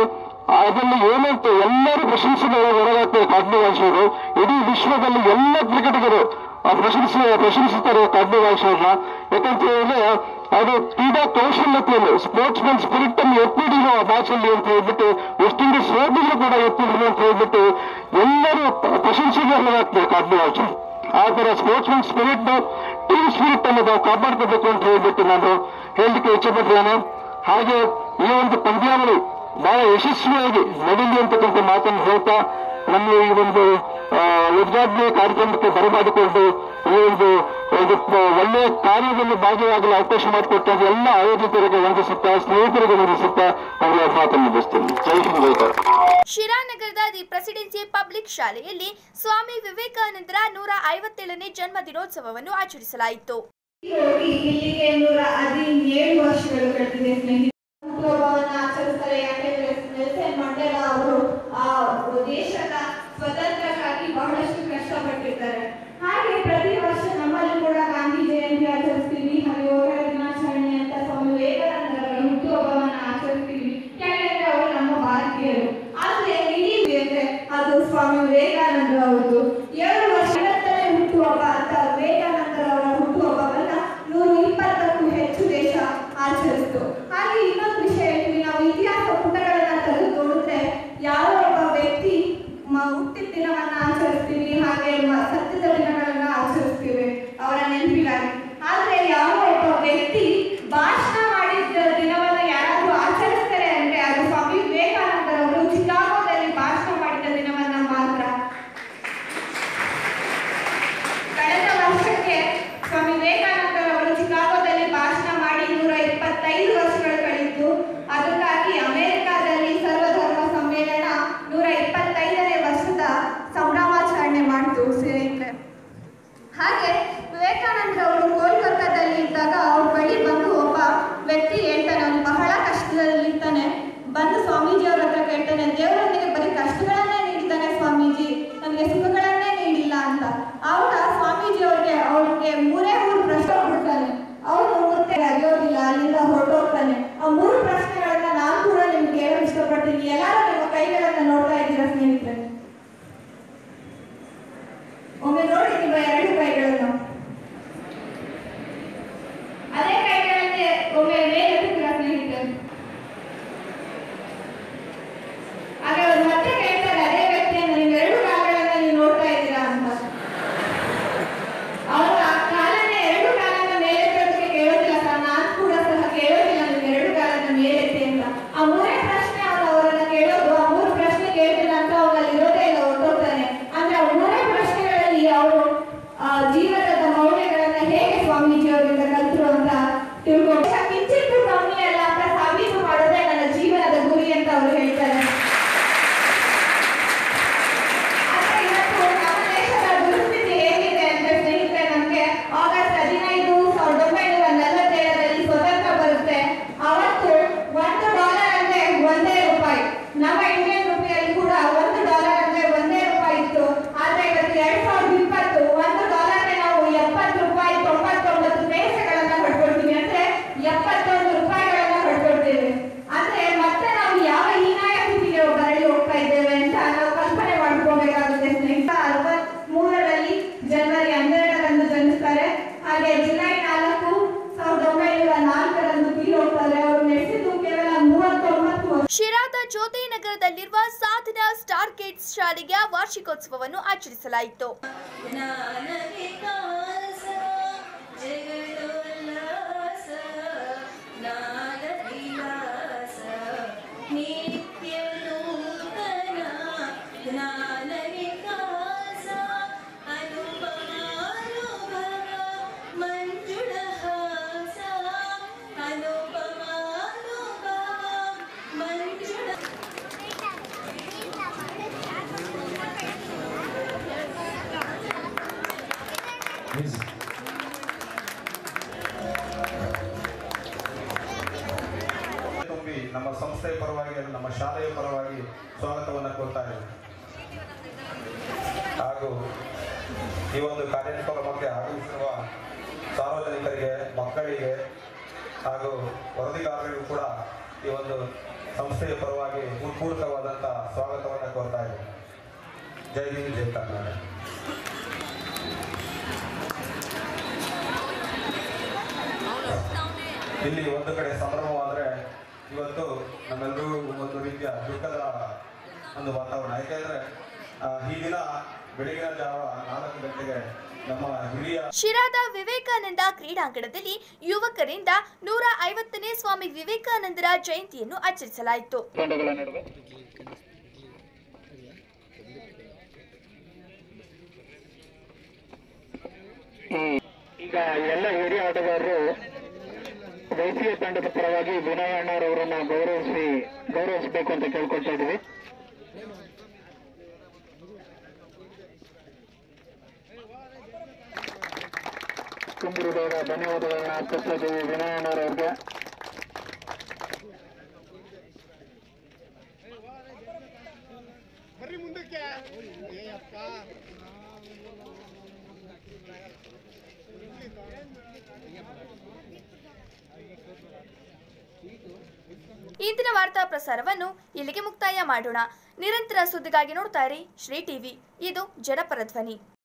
ಅದನ್ನು ಏನಂತ ಎಲ್ಲರೂ ಪ್ರಶಂಸೆಗಳ ಹೊರಗಾಗ್ತಾರೆ ಕಾಡ್ನಿವಾಸಿಯವರು ಇಡೀ ವಿಶ್ವದಲ್ಲಿ ಎಲ್ಲ ಕ್ರಿಕೆಟಿಗರು ಆ ಪ್ರಶಂಸೆ ಪ್ರಶಂಸಿತಾರೆ ಕಾಡ್ನಿವಾಸಿಯವ್ರನ್ನ ಯಾಕಂತ ಹೇಳಿದ್ರೆ ಅದು ಕ್ರೀಡಾ ಕೌಶಲ್ಯತೆಯನ್ನು ಸ್ಪೋರ್ಟ್ಸ್ ಮನ್ ಸ್ಪಿರಿಟ್ ಅನ್ನು ಎತ್ತಿಡಿರೋ ಆ ಮ್ಯಾಚ್ ಅಲ್ಲಿ ಅಂತ ಹೇಳ್ಬಿಟ್ಟು ವೆಸ್ಟ್ ಇಂಡೀಸ್ ಸೋತಿದ್ರು ಕೂಡ ಎತ್ತಿದ್ರು ಅಂತ ಹೇಳ್ಬಿಟ್ಟು ಎಲ್ಲರೂ ಪ್ರಶಂಸೆಗೆ ಹೊರಗಾಗ್ತಾರೆ ಕಾಡ್ನಿವಾಸಿ ಆ ತರ sportsman spirit team spirit ಅನ್ನು ನಾವು ಕಾಪಾಡ್ಕೋಬೇಕು ಅಂತ ಹೇಳ್ಬಿಟ್ಟು ನಾನು ಹೇಳಲಿಕ್ಕೆ ಇಚ್ಛೆಪಡ್ತೇನೆ ಹಾಗೆ ಈ ಒಂದು ಪಂದ್ಯಾವಳಿ ಬಹಳ ಯಶಸ್ವಿಯಾಗಿ ನಡೀಲಿ ಅಂತಕ್ಕಂಥ ಮಾತನ್ನು ಹೇಳ್ತಾ ನಮ್ಮ ಈ ಒಂದು ಆ, ಉದ್ಘಾಟನೆ ಕಾರ್ಯಕ್ರಮಕ್ಕೆ ಬರಮಾಡಿಕೊಂಡು ಈ ಒಂದು ಒಂದು ಪ- ಒಳ್ಳೆಯ ಕಾರ್ಯದಲ್ಲಿ ಭಾಗಿಯಾಗಲು ಅವಕಾಶ ಮಾಡಿಕೊಟ್ಟ ಎಲ್ಲ ಆಯೋಜಕರಿಗೆ ವಂದಿಸುತ್ತಾ ಸ್ನೇಹಿತರಿಗೆ ವಂದಿಸುತ್ತಾ ಅವರ ಮಾತನ್ನು ಮುಗಿಸ್ತೇನೆ ಜೈ ಹಿಂದ್ ಜೈ ಭಾರತ್.
ಶಿರಾನಗರದ ದಿ ಪ್ರೆಸಿಡೆನ್ಸಿ ಪಬ್ಲಿಕ್ ಶಾಲೆಯಲ್ಲಿ ಸ್ವಾಮಿ ವಿವೇಕಾನಂದರ ನೂರ ಐವತ್ತೇಳನೇ ಜನ್ಮ ದಿನೋತ್ಸವವನ್ನು ಆಚರಿಸಲಾಯಿತು
ಹೋಗಿ ಇಲ್ಲಿಗೆ ನೂರ ಹದಿನೇಳು ವರ್ಷಗಳು ಕಳೆದಿದೆ ಸ್ನೇಹಿತರೆ ಹುಟ್ಟುಹಬ್ಬವನ್ನ ಆಚರಿಸ್ತಾರೆ ಯಾಕೆಂದ್ರೆ ನೆಲ್ಸನ್ ಮಂಡೇಲಾ ಅವರು ಆ ದೇಶದ ಸ್ವತಂತ್ರಕ್ಕಾಗಿ ಬಹಳಷ್ಟು ಕಷ್ಟಪಟ್ಟಿದ್ದಾರೆ ಹಾಗೆ ಪ್ರತಿ ವರ್ಷ ನಮ್ಮಲ್ಲಿ ಕೂಡ ಗಾಂಧಿ ಜಯಂತಿ ಆಚರಿಸ್ತೀವಿ ಹಾಗೆ ಹೋರಾಟ ದಿನಾಚರಣೆ ಅಂತ ಸ್ವಾಮಿ ವಿವೇಕಾನಂದರ ಹುಟ್ಟುಹಬ್ಬವನ್ನ ಆಚರಿಸ್ತೀವಿ ಯಾಕೆಂದ್ರೆ ಅವರು ನಮ್ಮ ಭಾರತೀಯರು ಆದ್ರೆ ಇಡೀ ಅಂದ್ರೆ ಅದು ಸ್ವಾಮಿ ವಿವೇಕಾನಂದ ಅವರದು ಎರಡು ವರ್ಷ ಐವತ್ತನೇ ಹುಟ್ಟುಹಬ್ಬ ಅಂತ ವಿವೇಕಾನಂದರ ಅವರ ಹುಟ್ಟುಹಬ್ಬವನ್ನ ನೂರ ಇಪ್ಪತ್ತಕ್ಕೂ ಹೆಚ್ಚು ದೇಶ ಆಚರಿಸಿತು ಹಾಗೆ ಇನ್ನೊಂದು ವಿಷಯ ಹೇಳ್ತೀವಿ ನಾವು ಇತಿಹಾಸ ಪುಟಗಳನ್ನ ತೆಗೆದು ನೋಡಿದ್ರೆ ಯಾರೋ ಒಬ್ಬ ವ್ಯಕ್ತಿ ಮ- ಹುಟ್ಟಿದ ದಿನವನ್ನ ಆಚರಿಸ್ತೀವಿ ಹಾಗೆ ಮ- ಸತ್ಯದ ದಿನಗಳನ್ನ ಆಚರಿಸ್ತೀವಿ ಅವರ ನೆನಪಿಗಾಗಿ ಆದ್ರೆ ಯಾವ ಒಬ್ಬ ವ್ಯಕ್ತಿ ಭಾಷಣ ಮಾಡಿದ ದಿನವನ್ನ ಯಾರಾದ್ರೂ ಆಚರಿಸ್ತಾರೆ ಅಂದ್ರೆ ಅದು ಸ್ವಾಮಿ ವಿವೇಕಾನಂದರವರು ಚಿಕಾಗೋದಲ್ಲಿ ಭಾಷಣ ಮಾಡಿದ ದಿನವನ್ನ ಮಾತ್ರ ಕಳೆದ ವರ್ಷಕ್ಕೆ ಸ್ವಾಮಿ ವಿವೇಕಾನಂದರವರು ಚಿಕಾಗೋದಲ್ಲಿ ಭಾಷಣ ಮಾಡಿ ನೂರ ಇಪ್ಪತ್ತೈದು ವರ್ಷಗಳು ಕಳೆಯಿತು ಅದಕ್ಕಾಗಿ ಅಮೆರಿಕಾದಲ್ಲಿ ಸರ್ವಧರ್ಮ ಸಮ್ಮೇಳನ ನೂರ ಇಪ್ಪತ್ತೈದನೇ ವರ್ಷದ ಸಂಭ್ರಮಾಚರಣೆ ಮಾಡಿತು ಸ್ನೇಹಿತರೆ ಹಾಗೆ ವಿವೇಕಾನಂದ ಅವರು ಕೋಲ್ಕತ್ತಾದಲ್ಲಿ ಇದ್ದಾಗ ಅವ್ರ ಬಳಿ ಬಂದು ಒಬ್ಬ ವ್ಯಕ್ತಿ ಹೇಳ್ತಾನೆ ಅವನು ಬಹಳ ಕಷ್ಟದಲ್ಲಿರ್ತಾನೆ ಬಂದು ಸ್ವಾಮೀಜಿ ಅವ್ರ ಹತ್ರ ಕೇಳ್ತಾನೆ ದೇವರು ನನಗೆ ಬರೀ ಕಷ್ಟಗಳನ್ನೇ ನೀಡಿದ್ದಾನೆ ಸ್ವಾಮೀಜಿ ನನಗೆ ಸುಖಗಳನ್ನೇ ನೀಡಿಲ್ಲ ಅಂತ ಆವಾಗ ಸ್ವಾಮೀಜಿ ಅವ್ರಿಗೆ ಅವ್ರಿಗೆ ಮೂರೇ ಮೂರು ಪ್ರಶ್ನೆ ಬಿಡ್ತಾನೆ ಅವನು ಮತ್ತೆ ಅರಿಯೋದಿಲ್ಲ ಅಲ್ಲಿಂದ ಹೊರಟೋಗ್ತಾನೆ ಆ ಮೂರು ಪ್ರಶ್ನೆಗಳನ್ನ ನಾನು ಕೂಡ ನಿಮ್ಗೆ ಕೇಳಲು ಇಷ್ಟಪಡ್ತೀನಿ ಎಲ್ಲರೂ ನಿಮ್ಮ ಕೈಗಳನ್ನ ನೋಡ್ತಾ ಇದ್ದೀರಾ ಸ್ನೇಹಿತರೆ ಒಮ್ಮೆ ನೋಡಿ ನಿಮ್ಮ ಎರಡು ಕೈಗಳನ್ನು ಅದೇ ಕೈಗಳನ್ನೇ ಒಮ್ಮೆ ಮೇಲೆ ಎತ್ತುತ್ತೀರಾ ಸ್ನೇಹಿತರೆ ಹಾಗೆ ಅವ್ರು ಮತ್ತೆ ಕೇಳ್ತಾರೆ ಅದೇ ವ್ಯಕ್ತಿಯನ್ನು ನೀವು ಎರಡು ಕಾಲಗಳನ್ನ ನೀವು ನೋಡ್ತಾ ಇದ್ದೀರಾ ಅಂತ ಅವರು ಆ ಕಾಲನ್ನ ಎರಡು ಕಾಲನ್ನ ಮೇಲೆ ಎತ್ತೋದಕ್ಕೆ ಕೇಳೋದಿಲ್ಲ ಸರ್ ನಾನು ಕೂಡ ಸಹ ಕೇಳೋದಿಲ್ಲ ನೀವು ಎರಡು ಕಾಲನ್ನ ಮೇಲೆ ಎತ್ತಿ ಅಂತ ಆ ಮೂರೇ ಪ್ರಶ್ನೆ ಅವನು ಅವರನ್ನ ಕೇಳೋದು ಆ ಮೂರು ಪ್ರಶ್ನೆ ಕೇಳಿಲ್ಲ ಅಂತ ಅವನಲ್ಲಿ ಇರೋದೇ ಇಲ್ಲ ಹೊರಟೋಗ್ತಾನೆ ಅಂದ್ರೆ ಆ ಮೂರೇ ಪ್ರಶ್ನೆಗಳಲ್ಲಿ ಅವರು ಆ ಜೀವನದ ಮೌಲ್ಯಗಳನ್ನ ಹೇಗೆ ಸ್ವಾಮೀಜಿ ಅವರಿಂದ ಕಲ್ತರು ಅಂತ ತಿಳ್ಕೊಂಡು ಕಿಂಚಿತ್ತು ಕಮ್ಮಿ ಅಲ್ಲ ಅಂತ ಸಾಬೀತು ಮಾಡೋದೇ ನನ್ನ ಜೀವನದ ಗುರಿ ಅಂತ ಅವರು ಹೇಳ್ತಾರೆ ಆದ್ರೆ ಇವತ್ತು ನಮ್ಮ ದೇಶದ ದುಸ್ಥಿತಿ ಹೇಗಿದೆ ಅಂದ್ರೆ ಸ್ನೇಹಿತರೆ ನಮ್ಗೆ ಆಗಸ್ಟ್ ಹದಿನೈದು ಸಾವಿರದ ಒಂಬೈನೂರ ನಲವತ್ತೇಳರಲ್ಲಿ ಸ್ವತಂತ್ರ ಬರುತ್ತೆ ಅವತ್ತು ಒಂದು ಡಾಲರ್ ಅಂದ್ರೆ ಒಂದೇ ರೂಪಾಯಿ ನಮ್ಮ ಇಂಡಿಯನ್ ರುಪಿಯಲ್ಲಿ ಕೂಡ ಒಂದು ಡಾಲರ್ ಅಂದ್ರೆ ಒಂದೇ ರೂಪಾಯಿ ಇತ್ತು ಆದ್ರೆ ಇವತ್ತು ಎರಡ್ ಸಾವಿರದ ಇಪ್ಪತ್ತು ಒಂದು ಡಾಲರ್ಗೆ ನಾವು ಎಪ್ಪತ್ತು ರೂಪಾಯಿ ತೊಂಬತ್ತೊಂಬತ್ತು ಪೈಸೆಗಳನ್ನ ಹೊಡ್ಕೊಳ್ತೀವಿ ಅಂದ್ರೆ ಎಪ್ಪತ್ತೊಂದು ರೂಪಾಯಿಗಳನ್ನ ಹೊಡ್ಕೊಳ್ತೇವೆ ಅಂದ್ರೆ ಮತ್ತೆ ನಾವು ಯಾವ ಹೀನಾಯ ಸ್ಥಿತಿಗೆ ಬರಲಿ ಹೋಗ್ತಾ ಇದ್ದೇವೆ ಅಂತ ನಾವು ಕಲ್ಪನೆ ಮಾಡ್ಕೋಬೇಕಾಗುತ್ತೆ ಸ್ನೇಹಿತ ಅರವತ್ ಮೂರರಲ್ಲಿ ಜನವರಿ ಹನ್ನೆರಡರಂದು ಜನಿಸ್ತಾರೆ ಹಾಗೆ ಜುಲೈ ನಾಲ್ಕು ಸಾವಿರದ ಒಂಬೈನೂರ ನಾಲ್ಕರಂದು ತೀರೋಗ್ತಾರೆ ಅವರು ನಡೆಸಿದ್ದು ಕೇವಲ ಮೂವತ್ತೊಂಬತ್ತು ವರ್ಷ
ಶಿರಾದ ಜ್ಯೋತಿ ನಗರದಲ್ಲಿರುವ ಸಾಧನಾ ಸ್ಟಾರ್ ಕಿಡ್ಸ್ ಶಾಲೆಯ ವಾರ್ಷಿಕೋತ್ಸವವನ್ನು ಆಚರಿಸಲಾಯಿತು
ತುಂಬಿ ನಮ್ಮ ಸಂಸ್ಥೆಯ ಪರವಾಗಿ ನಮ್ಮ ಶಾಲೆಯ ಪರವಾಗಿ ಸ್ವಾಗತವನ್ನು ಕೊಡ್ತಾ ಇದ್ದೇನೆ ಹಾಗೂ ಈ ಒಂದು ಕಾರ್ಯಕ್ರಮಕ್ಕೆ ಆಗಮಿಸಿರುವ ಸಾರ್ವಜನಿಕರಿಗೆ ಮಕ್ಕಳಿಗೆ ಹಾಗೂ ವರದಿಗಾರರಿಗೂ ಕೂಡ ಈ ಒಂದು ಸಂಸ್ಥೆಯ ಪರವಾಗಿ ಉತ್ಪೂರ್ವಕವಾದಂಥ ಸ್ವಾಗತವನ್ನು ಕೋರ್ತಾ ಇದ್ದೀನಿ ಜೈ ಹಿಂದ್ ಜೈ ಕರ್ನಾಟಕ ಇಲ್ಲಿ ಒಂದು ಕಡೆ ಸಂಭ್ರಮವಾದರೆ ಇವತ್ತು ನಮ್ಮೆಲ್ಲರೂ ಒಂದು ರೀತಿಯ ದುಃಖದ ಒಂದು ವಾತಾವರಣ ಯಾಕೆಂದರೆ ಈ ದಿನ ಬೆಳಗಿನ ಜಾವ ನಾಲ್ಕು ಗಂಟೆಗೆ ನಮ್ಮ ಹಿರಿಯ
ಶಿರಾದ ವಿವೇಕಾನಂದ ಕ್ರೀಡಾಂಗಣದಲ್ಲಿ ಯುವಕರಿಂದ ನೂರ ಐವತ್ತನೇ ಸ್ವಾಮಿ ವಿವೇಕಾನಂದರ ಜಯಂತಿಯನ್ನು ಆಚರಿಸಲಾಯಿತು
ತಂಡಗಳ ನಡುವೆ ಈ- ಈಗ ಎಲ್ಲ ಹಿರಿಯ ಆಟಗಾರರು ವೈದ್ಯ ತಂಡದ ಪರವಾಗಿ ವಿನಯ್ ಅಣ್ಣರವರನ್ನ ಗೌರವಿಸಿ ಗೌರವಿಸಬೇಕು ಅಂತ ಕೇಳ್ಕೊಳ್ತಾ ಇದ್ದೀವಿ ತುಂಬ ಹೃದಯದ ಧನ್ಯವಾದಗಳನ್ನ ಅರ್ಪಿಸ್ತಾ ಇದ್ದೀವಿ ವಿನಯ್ ಅಣ್ಣರವ್ರಿಗೆ
ಇಂದಿನ ವಾರ್ತಾ ಪ್ರಸಾರವನ್ನು ಇಲ್ಲಿಗೆ ಮುಕ್ತಾಯ ಮಾಡೋಣ ನಿರಂತರ ಸುದ್ದಿಗಾಗಿ ನೋಡ್ತಾ ಇರಿ ಶ್ರೀ ಟಿವಿ ಇದು ಜನಪರ ಧ್ವನಿ